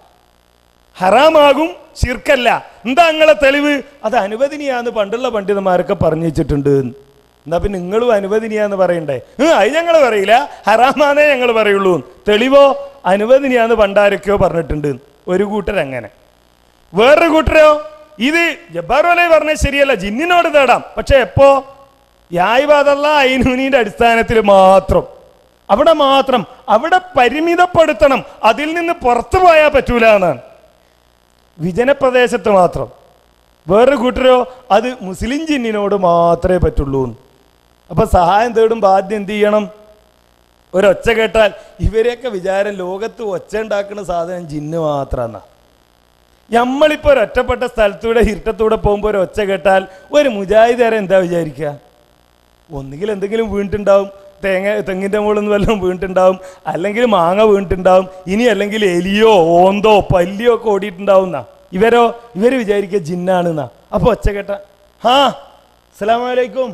ഹറാമാകും ശിർക്കല്ല എന്താ നിങ്ങളെ തെളിവ് അത് അനുവദനീയാന്ന് പണ്ടുള്ള പണ്ഡിതന്മാരൊക്കെ പറഞ്ഞു വെച്ചിട്ടുണ്ട് എന്നാ പിന്നെ നിങ്ങളും അനുവദനീയാന്ന് പറയണ്ടേ ഉം, അത് ഞങ്ങൾ പറയില്ല ഹറാമാന്നേ ഞങ്ങൾ പറയുള്ളൂ തെളിവോ അനുവദനീയാന്ന് പണ്ടാരൊക്കെയോ പറഞ്ഞിട്ടുണ്ട് ഒരു കൂട്ടരങ്ങനെ വേറൊരു കൂട്ടരോ ഇത് ജബ്ബാർ വലൈ പറഞ്ഞത് ശരിയല്ല ജിന്നിനോട് തേടാം പക്ഷെ എപ്പോ യായ്വാദല്ല ഐനൂനിന്റെ അടിസ്ഥാനത്തിൽ മാത്രം അവിടെ മാത്രം അവിടെ പരിമിതപ്പെടുത്തണം അതിൽ നിന്ന് പുറത്തു പോയാൽ പറ്റൂല എന്നാണ് വിജനപ്രദേശത്ത് മാത്രം വേറൊരു കൂട്ടരോ അത് മുസ്ലിം ജിന്നിനോട് മാത്രമേ പറ്റുള്ളൂ എന്ന്. അപ്പൊ സഹായം തേടുമ്പോൾ ആദ്യം എന്ത് ചെയ്യണം ഒരൊച്ച കേട്ടാൽ ഇവരെയൊക്കെ വിചാരം ലോകത്ത് ഒച്ച ഉണ്ടാക്കുന്ന സാധനം ജിന്ന് മാത്രമെന്നാ നമ്മളിപ്പോൾ ഒരു ഒറ്റപ്പെട്ട സ്ഥലത്തൂടെ ഇരുട്ടത്തൂടെ പോകുമ്പോൾ ഒരു ഒച്ച കേട്ടാൽ ഒരു മുജാഹിദാരെ എന്താ വിചാരിക്കുക ഒന്നുകിൽ എന്തെങ്കിലും വീണിട്ടുണ്ടാവും തേങ്ങ തെങ്ങിൻ്റെ മുകളിൽ നിന്ന് വല്ലതും വീണിട്ടുണ്ടാവും അല്ലെങ്കിൽ മാങ്ങ വീണിട്ടുണ്ടാവും ഇനി അല്ലെങ്കിൽ എലിയോ ഓന്തോ പല്ലിയോ ഒക്കെ ഓടിയിട്ടുണ്ടാവും എന്നാ ഇവരോ ഇവർ വിചാരിക്കുക ജിന്നാണെന്നാ അപ്പോൾ ഒച്ച കേട്ട ഹാ അസ്സലാമലൈക്കും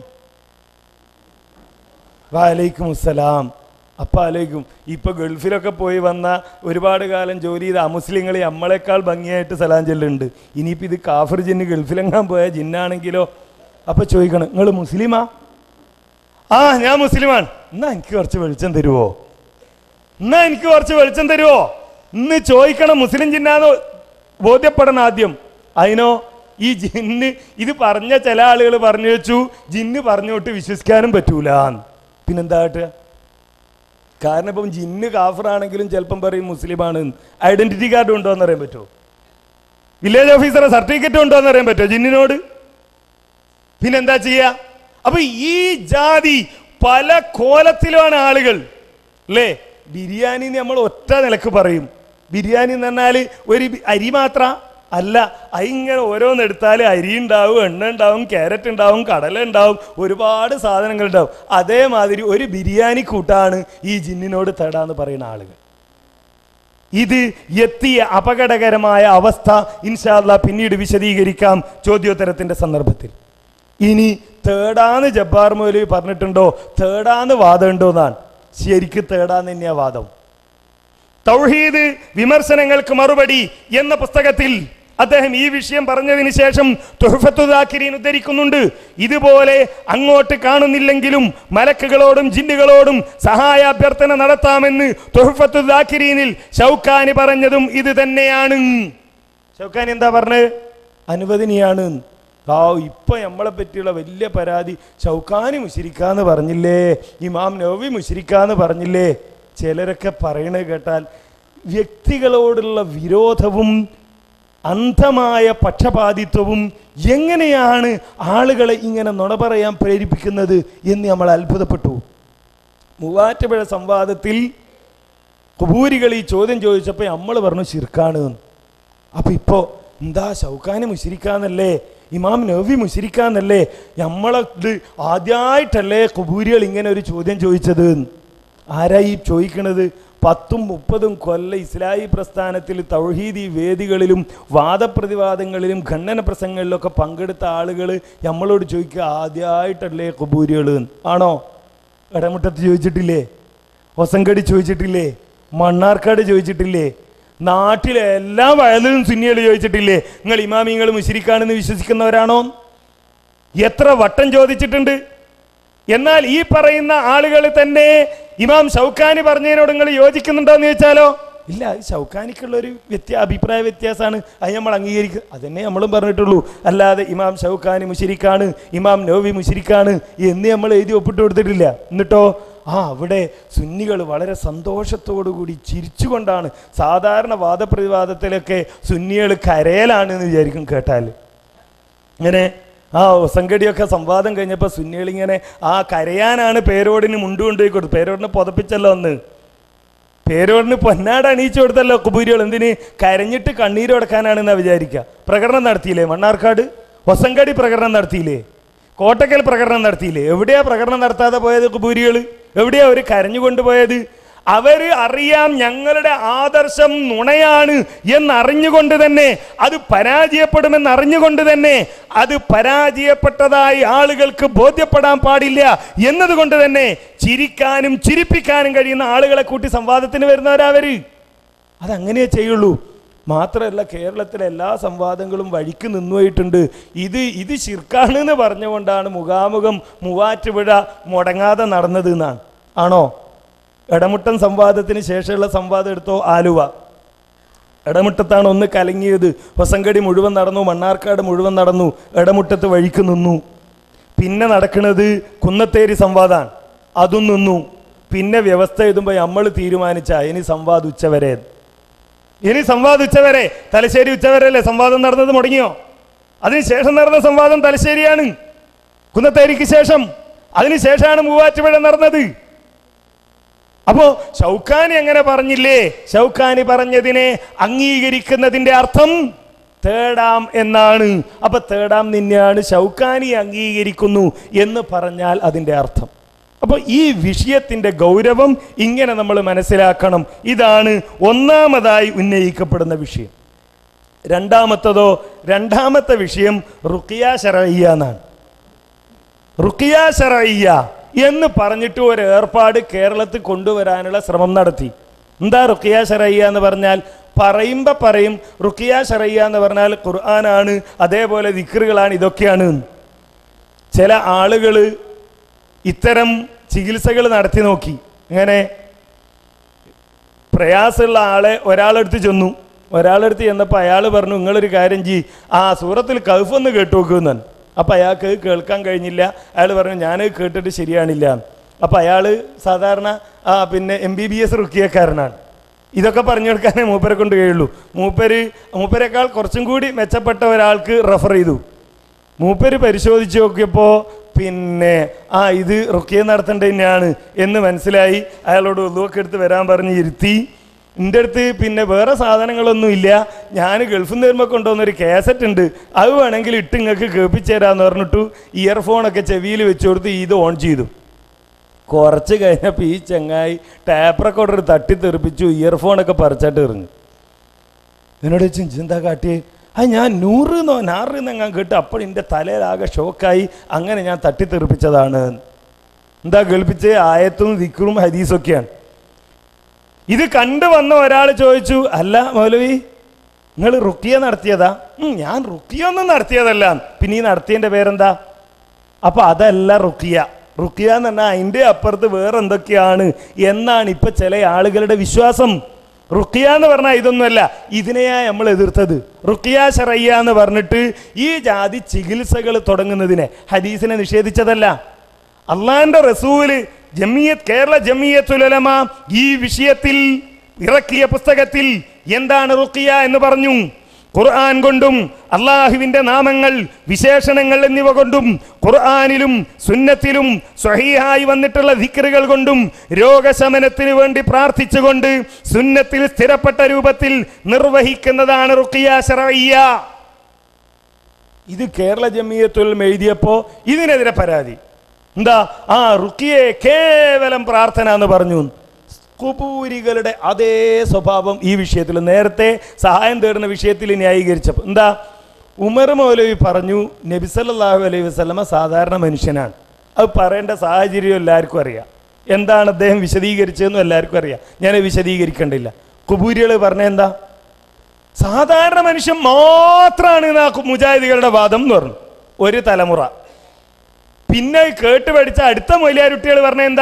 വാലൈക്കും അസ്സലാം അപ്പം ആലോചിക്കും ഇപ്പൊ ഗൾഫിലൊക്കെ പോയി വന്ന ഒരുപാട് കാലം ജോലി ചെയ്ത അമുസ്ലിങ്ങൾ നമ്മളെക്കാൾ ഭംഗിയായിട്ട് സലാം ചെല്ലുണ്ട് ഇനിയിപ്പോൾ ഇത് കാഫർ ജിന്ന് ഗൾഫിലെങ്ങാൻ പോയ ജിന്നാണെങ്കിലോ അപ്പൊ ചോദിക്കണം നിങ്ങൾ മുസ്ലിമാ ആ ഞാൻ മുസ്ലിമാണ് എന്നാ എനിക്ക് കുറച്ച് വെളിച്ചം തരുവോ എന്നാ എനിക്ക് കുറച്ച് വെളിച്ചം തരുവോ ഇന്ന് ചോദിക്കണം മുസ്ലിം ജിന്നാന്ന് ബോധ്യപ്പെടണം ആദ്യം അതിനോ ഈ ജിന്ന് ഇത് പറഞ്ഞ ചില ആളുകൾ പറഞ്ഞു വെച്ചു ജിന്ന് പറഞ്ഞോട്ട് വിശ്വസിക്കാനും പറ്റൂല പിന്നെന്താ കാട്ടുക കാരണം ഇപ്പം ജിന്ന് കാഫറാണെങ്കിലും ചിലപ്പം പറയും മുസ്ലിമാണ് ഐഡന്റിറ്റി കാർഡ് ഉണ്ടോ എന്ന് അറിയാൻ പറ്റുമോ വില്ലേജ് ഓഫീസറെ സർട്ടിഫിക്കറ്റ് ഉണ്ടോ എന്ന് അറിയാൻ പറ്റുമോ ജിന്നിനോട് പിന്നെന്താ ചെയ്യുക അപ്പൊ ഈ ജാതി പല കോലത്തിലുമാണ് ആളുകൾ അല്ലേ ബിരിയാണി നമ്മൾ ഒറ്റ നിലക്ക് പറയും ബിരിയാണി എന്ന് പറഞ്ഞാൽ ഒരു ബി- അരി മാത്ര അല്ല അതിങ്ങനെ ഓരോന്നെടുത്താൽ അരി ഉണ്ടാവും എണ്ണ ഉണ്ടാവും ക്യാരറ്റ് ഉണ്ടാവും കടല ഉണ്ടാവും ഒരുപാട് സാധനങ്ങൾ ഉണ്ടാവും അതേമാതിരി ഒരു ബിരിയാണി കൂട്ടാണ് ഈ ജിന്നിനോട് തേടാന്ന് പറയുന്ന ആളുകൾ ഇത് എത്തിയ അപകടകരമായ അവസ്ഥ ഇൻഷാല്ല പിന്നീട് വിശദീകരിക്കാം ചോദ്യോത്തരത്തിന്റെ സന്ദർഭത്തിൽ ഇനി തേടാന്ന് ജബ്ബാർ മൗലവി പറഞ്ഞിട്ടുണ്ടോ തേടാന്ന് വാദമുണ്ടോ എന്നാണ് ശരിക്ക് തേടാന്ന് തന്നെയാ വാദം തൗഹീദ് വിമർശനങ്ങൾക്ക് മറുപടി എന്ന പുസ്തകത്തിൽ അദ്ദേഹം ഈ വിഷയം പറഞ്ഞതിന് ശേഷം തുഹഫത്തുദാക്കിരീൻ ഉദ്ധരിക്കുന്നുണ്ട് ഇതുപോലെ അങ്ങോട്ട് കാണുന്നില്ലെങ്കിലും മലക്കുകളോടും ജിന്നുകളോടും സഹായാഭ്യർത്ഥന നടത്താമെന്ന് തുഹഫത്തുദാക്കിരീനിൽ ഷൗക്കാനി പറഞ്ഞതും ഇത് തന്നെയാണ് ഷൗക്കാനി എന്താ പറഞ്ഞത് അനുവദനീയാണ് ആ ഇപ്പൊ നമ്മളെ പറ്റിയുള്ള വലിയ പരാതി ഷൗക്കാനി മുഷിരിക്കാന്ന് പറഞ്ഞില്ലേ ഇമാം നവി മുഷിരിക്കാന്ന് പറഞ്ഞില്ലേ ചിലരൊക്കെ പറയണത് കേട്ടാൽ വ്യക്തികളോടുള്ള വിരോധവും അന്ധമായ പക്ഷപാതിത്വവും എങ്ങനെയാണ് ആളുകളെ ഇങ്ങനെ നുണ പറയാൻ പ്രേരിപ്പിക്കുന്നത് എന്ന് നമ്മൾ അത്ഭുതപ്പെട്ടു മൂവാറ്റുപുഴ സംവാദത്തിൽ കുബൂരികൾ ഈ ചോദ്യം ചോദിച്ചപ്പോൾ നമ്മൾ പറഞ്ഞു ശിർക്കാണ് എന്ന്. അപ്പൊ ഇപ്പോ എന്താ ഷൗക്കാന് മുശിരിക്കാന്നല്ലേ ഇമാം നവി മുശിരിക്കാന്നല്ലേ നമ്മളെ ഇത് ആദ്യമായിട്ടല്ലേ കുബൂരികൾ ഇങ്ങനെ ഒരു ചോദ്യം ചോദിച്ചത് എന്ന്. ആരാ ഈ ചോദിക്കണത് പത്തും മുപ്പതും കൊല്ല ഇസ്ലാഹി പ്രസ്ഥാനത്തിൽ തൗഹീദി വേദികളിലും വാദപ്രതിവാദങ്ങളിലും ഖണ്ഡന പ്രസംഗങ്ങളിലൊക്കെ പങ്കെടുത്ത ആളുകൾ നമ്മളോട് ചോദിക്കുക ആദ്യമായിട്ടല്ലേ കുബൂരികൾ ആണോ ഇടമുട്ടത്ത് ചോദിച്ചിട്ടില്ലേ ഒസങ്കടി ചോദിച്ചിട്ടില്ലേ മണ്ണാർക്കാട് ചോദിച്ചിട്ടില്ലേ നാട്ടിലെ എല്ലാ വയലിലും സുന്നികൾ ചോദിച്ചിട്ടില്ലേ നിങ്ങൾ ഇമാമിങ്ങൾ മുശിരിക്കാണെന്ന് വിശ്വസിക്കുന്നവരാണോ എത്ര വട്ടം ചോദിച്ചിട്ടുണ്ട് എന്നാൽ ഈ പറയുന്ന ആളുകൾ തന്നെ ഇമാം ഷൗക്കാനി പറഞ്ഞതിനോട് നിങ്ങൾ യോജിക്കുന്നുണ്ടോ എന്ന് ചോദിച്ചാലോ ഇല്ല അത് ഷൗക്കാനിക്കുള്ള ഒരു വ്യത്യാ അഭിപ്രായ വ്യത്യാസമാണ് അത് നമ്മൾ അംഗീകരിക്കുക അതന്നെ നമ്മളും പറഞ്ഞിട്ടുള്ളൂ അല്ലാതെ ഇമാം ഷൗക്കാനി മുഷിരിക്കാണ് ഇമാം നോവി മുഷിരിക്കാണ് എന്ന് നമ്മൾ എഴുതി ഒപ്പിട്ട് കൊടുത്തിട്ടില്ല എന്നിട്ടോ ആ അവിടെ സുന്നികൾ വളരെ സന്തോഷത്തോടു കൂടി ചിരിച്ചുകൊണ്ടാണ് സാധാരണ വാദപ്രതിവാദത്തിലൊക്കെ സുന്നികൾ കരയലാണ് എന്ന് വിചാരിക്കും കേട്ടാൽ ഇങ്ങനെ ആ സംഗടിയൊക്കെ സംവാദം കഴിഞ്ഞപ്പോൾ സുന്നികളിങ്ങനെ ആ കരയാനാണ് പേരോടിന് മുണ്ട് കൊണ്ടുപോയി കൊടുത്തു പേരോടിനെ പുതപ്പിച്ചല്ലോ അന്ന് പേരോടിന് പൊന്നാട് അണിയിച്ചു കൊടുത്തല്ലോ കുബൂരികൾ എന്തിന് കരഞ്ഞിട്ട് കണ്ണീര് കൊടുക്കാനാണെന്നാ വിചാരിക്കുക പ്രകടനം നടത്തിയില്ലേ മണ്ണാർക്കാട് ഒസങ്കടി പ്രകടനം നടത്തിയില്ലേ കോട്ടക്കൽ പ്രകടനം നടത്തിയില്ലേ എവിടെയാ പ്രകടനം നടത്താതെ പോയത് കുബൂരികൾ എവിടെയാ അവർ കരഞ്ഞുകൊണ്ട് പോയത് അവര് അറിയാം ഞങ്ങളുടെ ആദർശം നുണയാണ് എന്നറിഞ്ഞുകൊണ്ട് തന്നെ അത് പരാജയപ്പെടുമെന്ന് അറിഞ്ഞുകൊണ്ട് തന്നെ അത് പരാജയപ്പെട്ടതായി ആളുകൾക്ക് ബോധ്യപ്പെടാൻ പാടില്ല എന്നതുകൊണ്ട് തന്നെ ചിരിക്കാനും ചിരിപ്പിക്കാനും കഴിയുന്ന ആളുകളെ കൂട്ടി സംവാദത്തിന് വരുന്നവരവര് അതങ്ങനെയേ ചെയ്യുള്ളൂ മാത്രമല്ല കേരളത്തിലെ എല്ലാ സംവാദങ്ങളും വഴിക്ക് നിന്നുപോയിട്ടുണ്ട് ഇത് ഇത് ശിർക്കാണ് എന്ന് പറഞ്ഞുകൊണ്ടാണ് മുഖാമുഖം മൂവാറ്റുപുഴ മുടങ്ങാതെ നടന്നത് എന്നാണ് ആണോ ഇടമുട്ടൻ സംവാദത്തിന് ശേഷമുള്ള സംവാദം എടുത്തോ ആലുവ ഇടമുട്ടത്താണ് ഒന്ന് കലങ്ങിയത് ഹൊസങ്കടി മുഴുവൻ നടന്നു മണ്ണാർക്കാട് മുഴുവൻ നടന്നു ഇടമുട്ടത്ത് വഴിക്ക് നിന്നു പിന്നെ നടക്കുന്നത് കുന്നത്തേരി സംവാദമാണ് അതും നിന്നു പിന്നെ വ്യവസ്ഥ എഴുതുമ്പോൾ നമ്മൾ തീരുമാനിച്ച ഇനി സംവാദം ഉച്ചവരെ ഇനി സംവാദം ഉച്ചവരെ തലശ്ശേരി ഉച്ചവരെയല്ലേ സംവാദം നടന്നത് മുടങ്ങിയോ അതിനുശേഷം നടന്ന സംവാദം തലശ്ശേരിയാണ് കുന്നത്തേരിക്ക് ശേഷം അതിനുശേഷമാണ് മൂവാറ്റുപുഴ നടന്നത് അപ്പോ ഷൗക്കാനി അങ്ങനെ പറഞ്ഞില്ലേ ഷൗക്കാനി പറഞ്ഞതിനെ അംഗീകരിക്കുന്നതിന്റെ അർത്ഥം തേടാം എന്നാണ് അപ്പൊ തേടാം നിന്നെയാണ് ഷൗക്കാനി അംഗീകരിക്കുന്നു എന്ന് പറഞ്ഞാൽ അതിന്റെ അർത്ഥം അപ്പോൾ ഈ വിഷയത്തിന്റെ ഗൗരവം ഇങ്ങനെ നമ്മൾ മനസ്സിലാക്കണം ഇതാണ് ഒന്നാമതായി ഉന്നയിക്കപ്പെടുന്ന വിഷയം രണ്ടാമത്തതോ രണ്ടാമത്തെ വിഷയം റുക്കിയ ശരയ്യ എന്നാണ് റുക്കിയ ശരയ്യ എന്ന് പറഞ്ഞിട്ട് ഒരു ഏർപ്പാട് കേരളത്തിൽ കൊണ്ടുവരാനുള്ള ശ്രമം നടത്തി എന്താ റുക്കിയ ശരയ്യ എന്ന് പറഞ്ഞാൽ പറയുമ്പോൾ പറയും റുക്കിയ ശരയ്യ എന്ന് പറഞ്ഞാൽ ഖുർആനാണ് അതേപോലെ ദിക്റുകളാണ് ഇതൊക്കെയാണ് എന്ന്. ചില ആളുകൾ ഇത്തരം ചികിത്സകൾ നടത്തി നോക്കി ഇങ്ങനെ പ്രയാസമുള്ള ആളെ ഒരാളെടുത്ത് ചെന്നു ഒരാളെടുത്ത് ചെന്നപ്പോൾ അയാൾ പറഞ്ഞു നിങ്ങളൊരു കാര്യം ചെയ്യ് ആ സൂറത്തിൽ കൗഫ് ഒന്ന് കേട്ടു നോക്കുമെന്നാണ് അപ്പം അയാൾക്ക് കേൾക്കാൻ കഴിഞ്ഞില്ല അയാൾ പറഞ്ഞു ഞാൻ കേട്ടിട്ട് ശരിയാണില്ല അപ്പം അയാൾ സാധാരണ ആ പിന്നെ എം ബി ബി എസ് റുക്കിയക്കാരനാണ് ഇതൊക്കെ പറഞ്ഞു കൊടുക്കാനേ മൂപ്പരെ കൊണ്ട് കഴിയുള്ളൂ മൂപ്പര് മൂപ്പരെക്കാൾ കുറച്ചും കൂടി മെച്ചപ്പെട്ട ഒരാൾക്ക് റെഫർ ചെയ്തു മൂപ്പര് പരിശോധിച്ച് നോക്കിയപ്പോൾ പിന്നെ ആ ഇത് റുക്കിയ നടത്തേണ്ടത് തന്നെയാണ് എന്ന് മനസ്സിലായി അയാളോട് ഒന്നുമൊക്കെ എടുത്ത് വരാൻ പറഞ്ഞ് ഇരുത്തി എൻ്റെ അടുത്ത് പിന്നെ വേറെ സാധനങ്ങളൊന്നും ഇല്ല ഞാൻ ഗൾഫിൽ നിന്ന് വരുമ്പോൾ കൊണ്ടുവന്നൊരു കാസറ്റ് ഉണ്ട് അത് വേണമെങ്കിൽ ഇട്ട് നിങ്ങൾക്ക് കേൾപ്പിച്ചു തരാമെന്ന് പറഞ്ഞിട്ടു ഇയർഫോണൊക്കെ ചെവിയിൽ വെച്ച് കൊടുത്ത് ഇത് ഓൺ ചെയ്തു കുറച്ച് കഴിഞ്ഞപ്പോൾ ഈ ചങ്ങായി ടാപ്പ് റെക്കോർഡർ തട്ടി തെറിപ്പിച്ചു ഇയർഫോണൊക്കെ പറിച്ചിട്ട് എറിഞ്ഞു എന്നോട് ചോദിച്ചു എന്താ കാട്ടിയേ ആ ഞാൻ നൂറിന്നോ നാറിന്നോ ഞാൻ കേട്ട് അപ്പോൾ എൻ്റെ തലയിലാകെ ഷോക്കായി അങ്ങനെ ഞാൻ തട്ടിത്തെറിപ്പിച്ചതാണ് എന്താ കേൾപ്പിച്ചേ ആയത്തും ദിക്റും ഹദീസൊക്കെയാണ് ഇത് കണ്ടു വന്ന ഒരാൾ ചോദിച്ചു അല്ല മൗലവി നിങ്ങൾ റുക്കിയ നടത്തിയതാ "ഉം, ഞാൻ റുക്കിയ ഒന്നും നടത്തിയതല്ല പിന്നെ ഈ നടത്തിയതിൻ്റെ പേരെന്താ അപ്പൊ അതല്ല റുക്കിയ റുക്കിയ എന്ന് പറഞ്ഞാൽ അതിൻ്റെ അപ്പുറത്ത് വേറെ എന്തൊക്കെയാണ് എന്നാണ് ഇപ്പൊ ചില ആളുകളുടെ വിശ്വാസം റുക്കിയ എന്ന് പറഞ്ഞാൽ ഇതൊന്നുമല്ല ഇതിനെയാ നമ്മൾ എതിർത്തത് റുക്കിയ ശറയ്യ എന്ന് പറഞ്ഞിട്ട് ഈ ജാതി ചികിത്സകൾ തുടങ്ങുന്നതിനെ ഹദീസിനെ നിഷേധിച്ചതല്ല അള്ളാന്റെ റസൂല് ജമിയത്ത് കേരള ജമിയത്തുലമ ഈ വിഷയത്തിൽ ഇറക്കിയ പുസ്തകത്തിൽ എന്താണ് റുക്കിയ എന്ന് പറഞ്ഞു ഖുർആൻ കൊണ്ടും അള്ളാഹുവിന്റെ നാമങ്ങൾ വിശേഷണങ്ങൾ എന്നിവ കൊണ്ടും ഖുർആനിലും സുന്നത്തിലും സ്വഹീഹായി വന്നിട്ടുള്ള ദിക്റുകൾ കൊണ്ടും രോഗശമനത്തിന് വേണ്ടി പ്രാർത്ഥിച്ചുകൊണ്ട് സുന്നത്തിൽ സ്ഥിരപ്പെട്ട രൂപത്തിൽ നിർവഹിക്കുന്നതാണ് റുക്കിയ ശറയ്യ ഇത് കേരള ജമിയത്തുൽ എഴുതിയപ്പോ ഇതിനെതിരെ പരാതി എന്താ ആ റുക്കിയെ കേവലം പ്രാർത്ഥന എന്ന് പറഞ്ഞു കുബൂരികളുടെ അതേ സ്വഭാവം ഈ വിഷയത്തിൽ നേരത്തെ സഹായം തേടുന്ന വിഷയത്തിൽ ന്യായീകരിച്ചപ്പോൾ എന്താ ഉമർ മൗലവി പറഞ്ഞു നബിസല്ലാഹു അലൈഹി വസ്ലമ സാധാരണ മനുഷ്യനാണ് അത് പറയേണ്ട സാഹചര്യം എല്ലാവർക്കും അറിയാം എന്താണ് അദ്ദേഹം വിശദീകരിച്ചതെന്നും എല്ലാവർക്കും അറിയാം ഞാൻ വിശദീകരിക്കേണ്ടില്ല കുബൂരികൾ പറഞ്ഞ എന്താ സാധാരണ മനുഷ്യൻ മാത്രമാണ് എന്നാ മുജാഹിദികളുടെ വാദം എന്ന് പറഞ്ഞു ഒരു തലമുറ പിന്നെ കേട്ട് പഠിച്ച അടുത്ത മൊലിയാരുട്ടികൾ പറഞ്ഞ എന്താ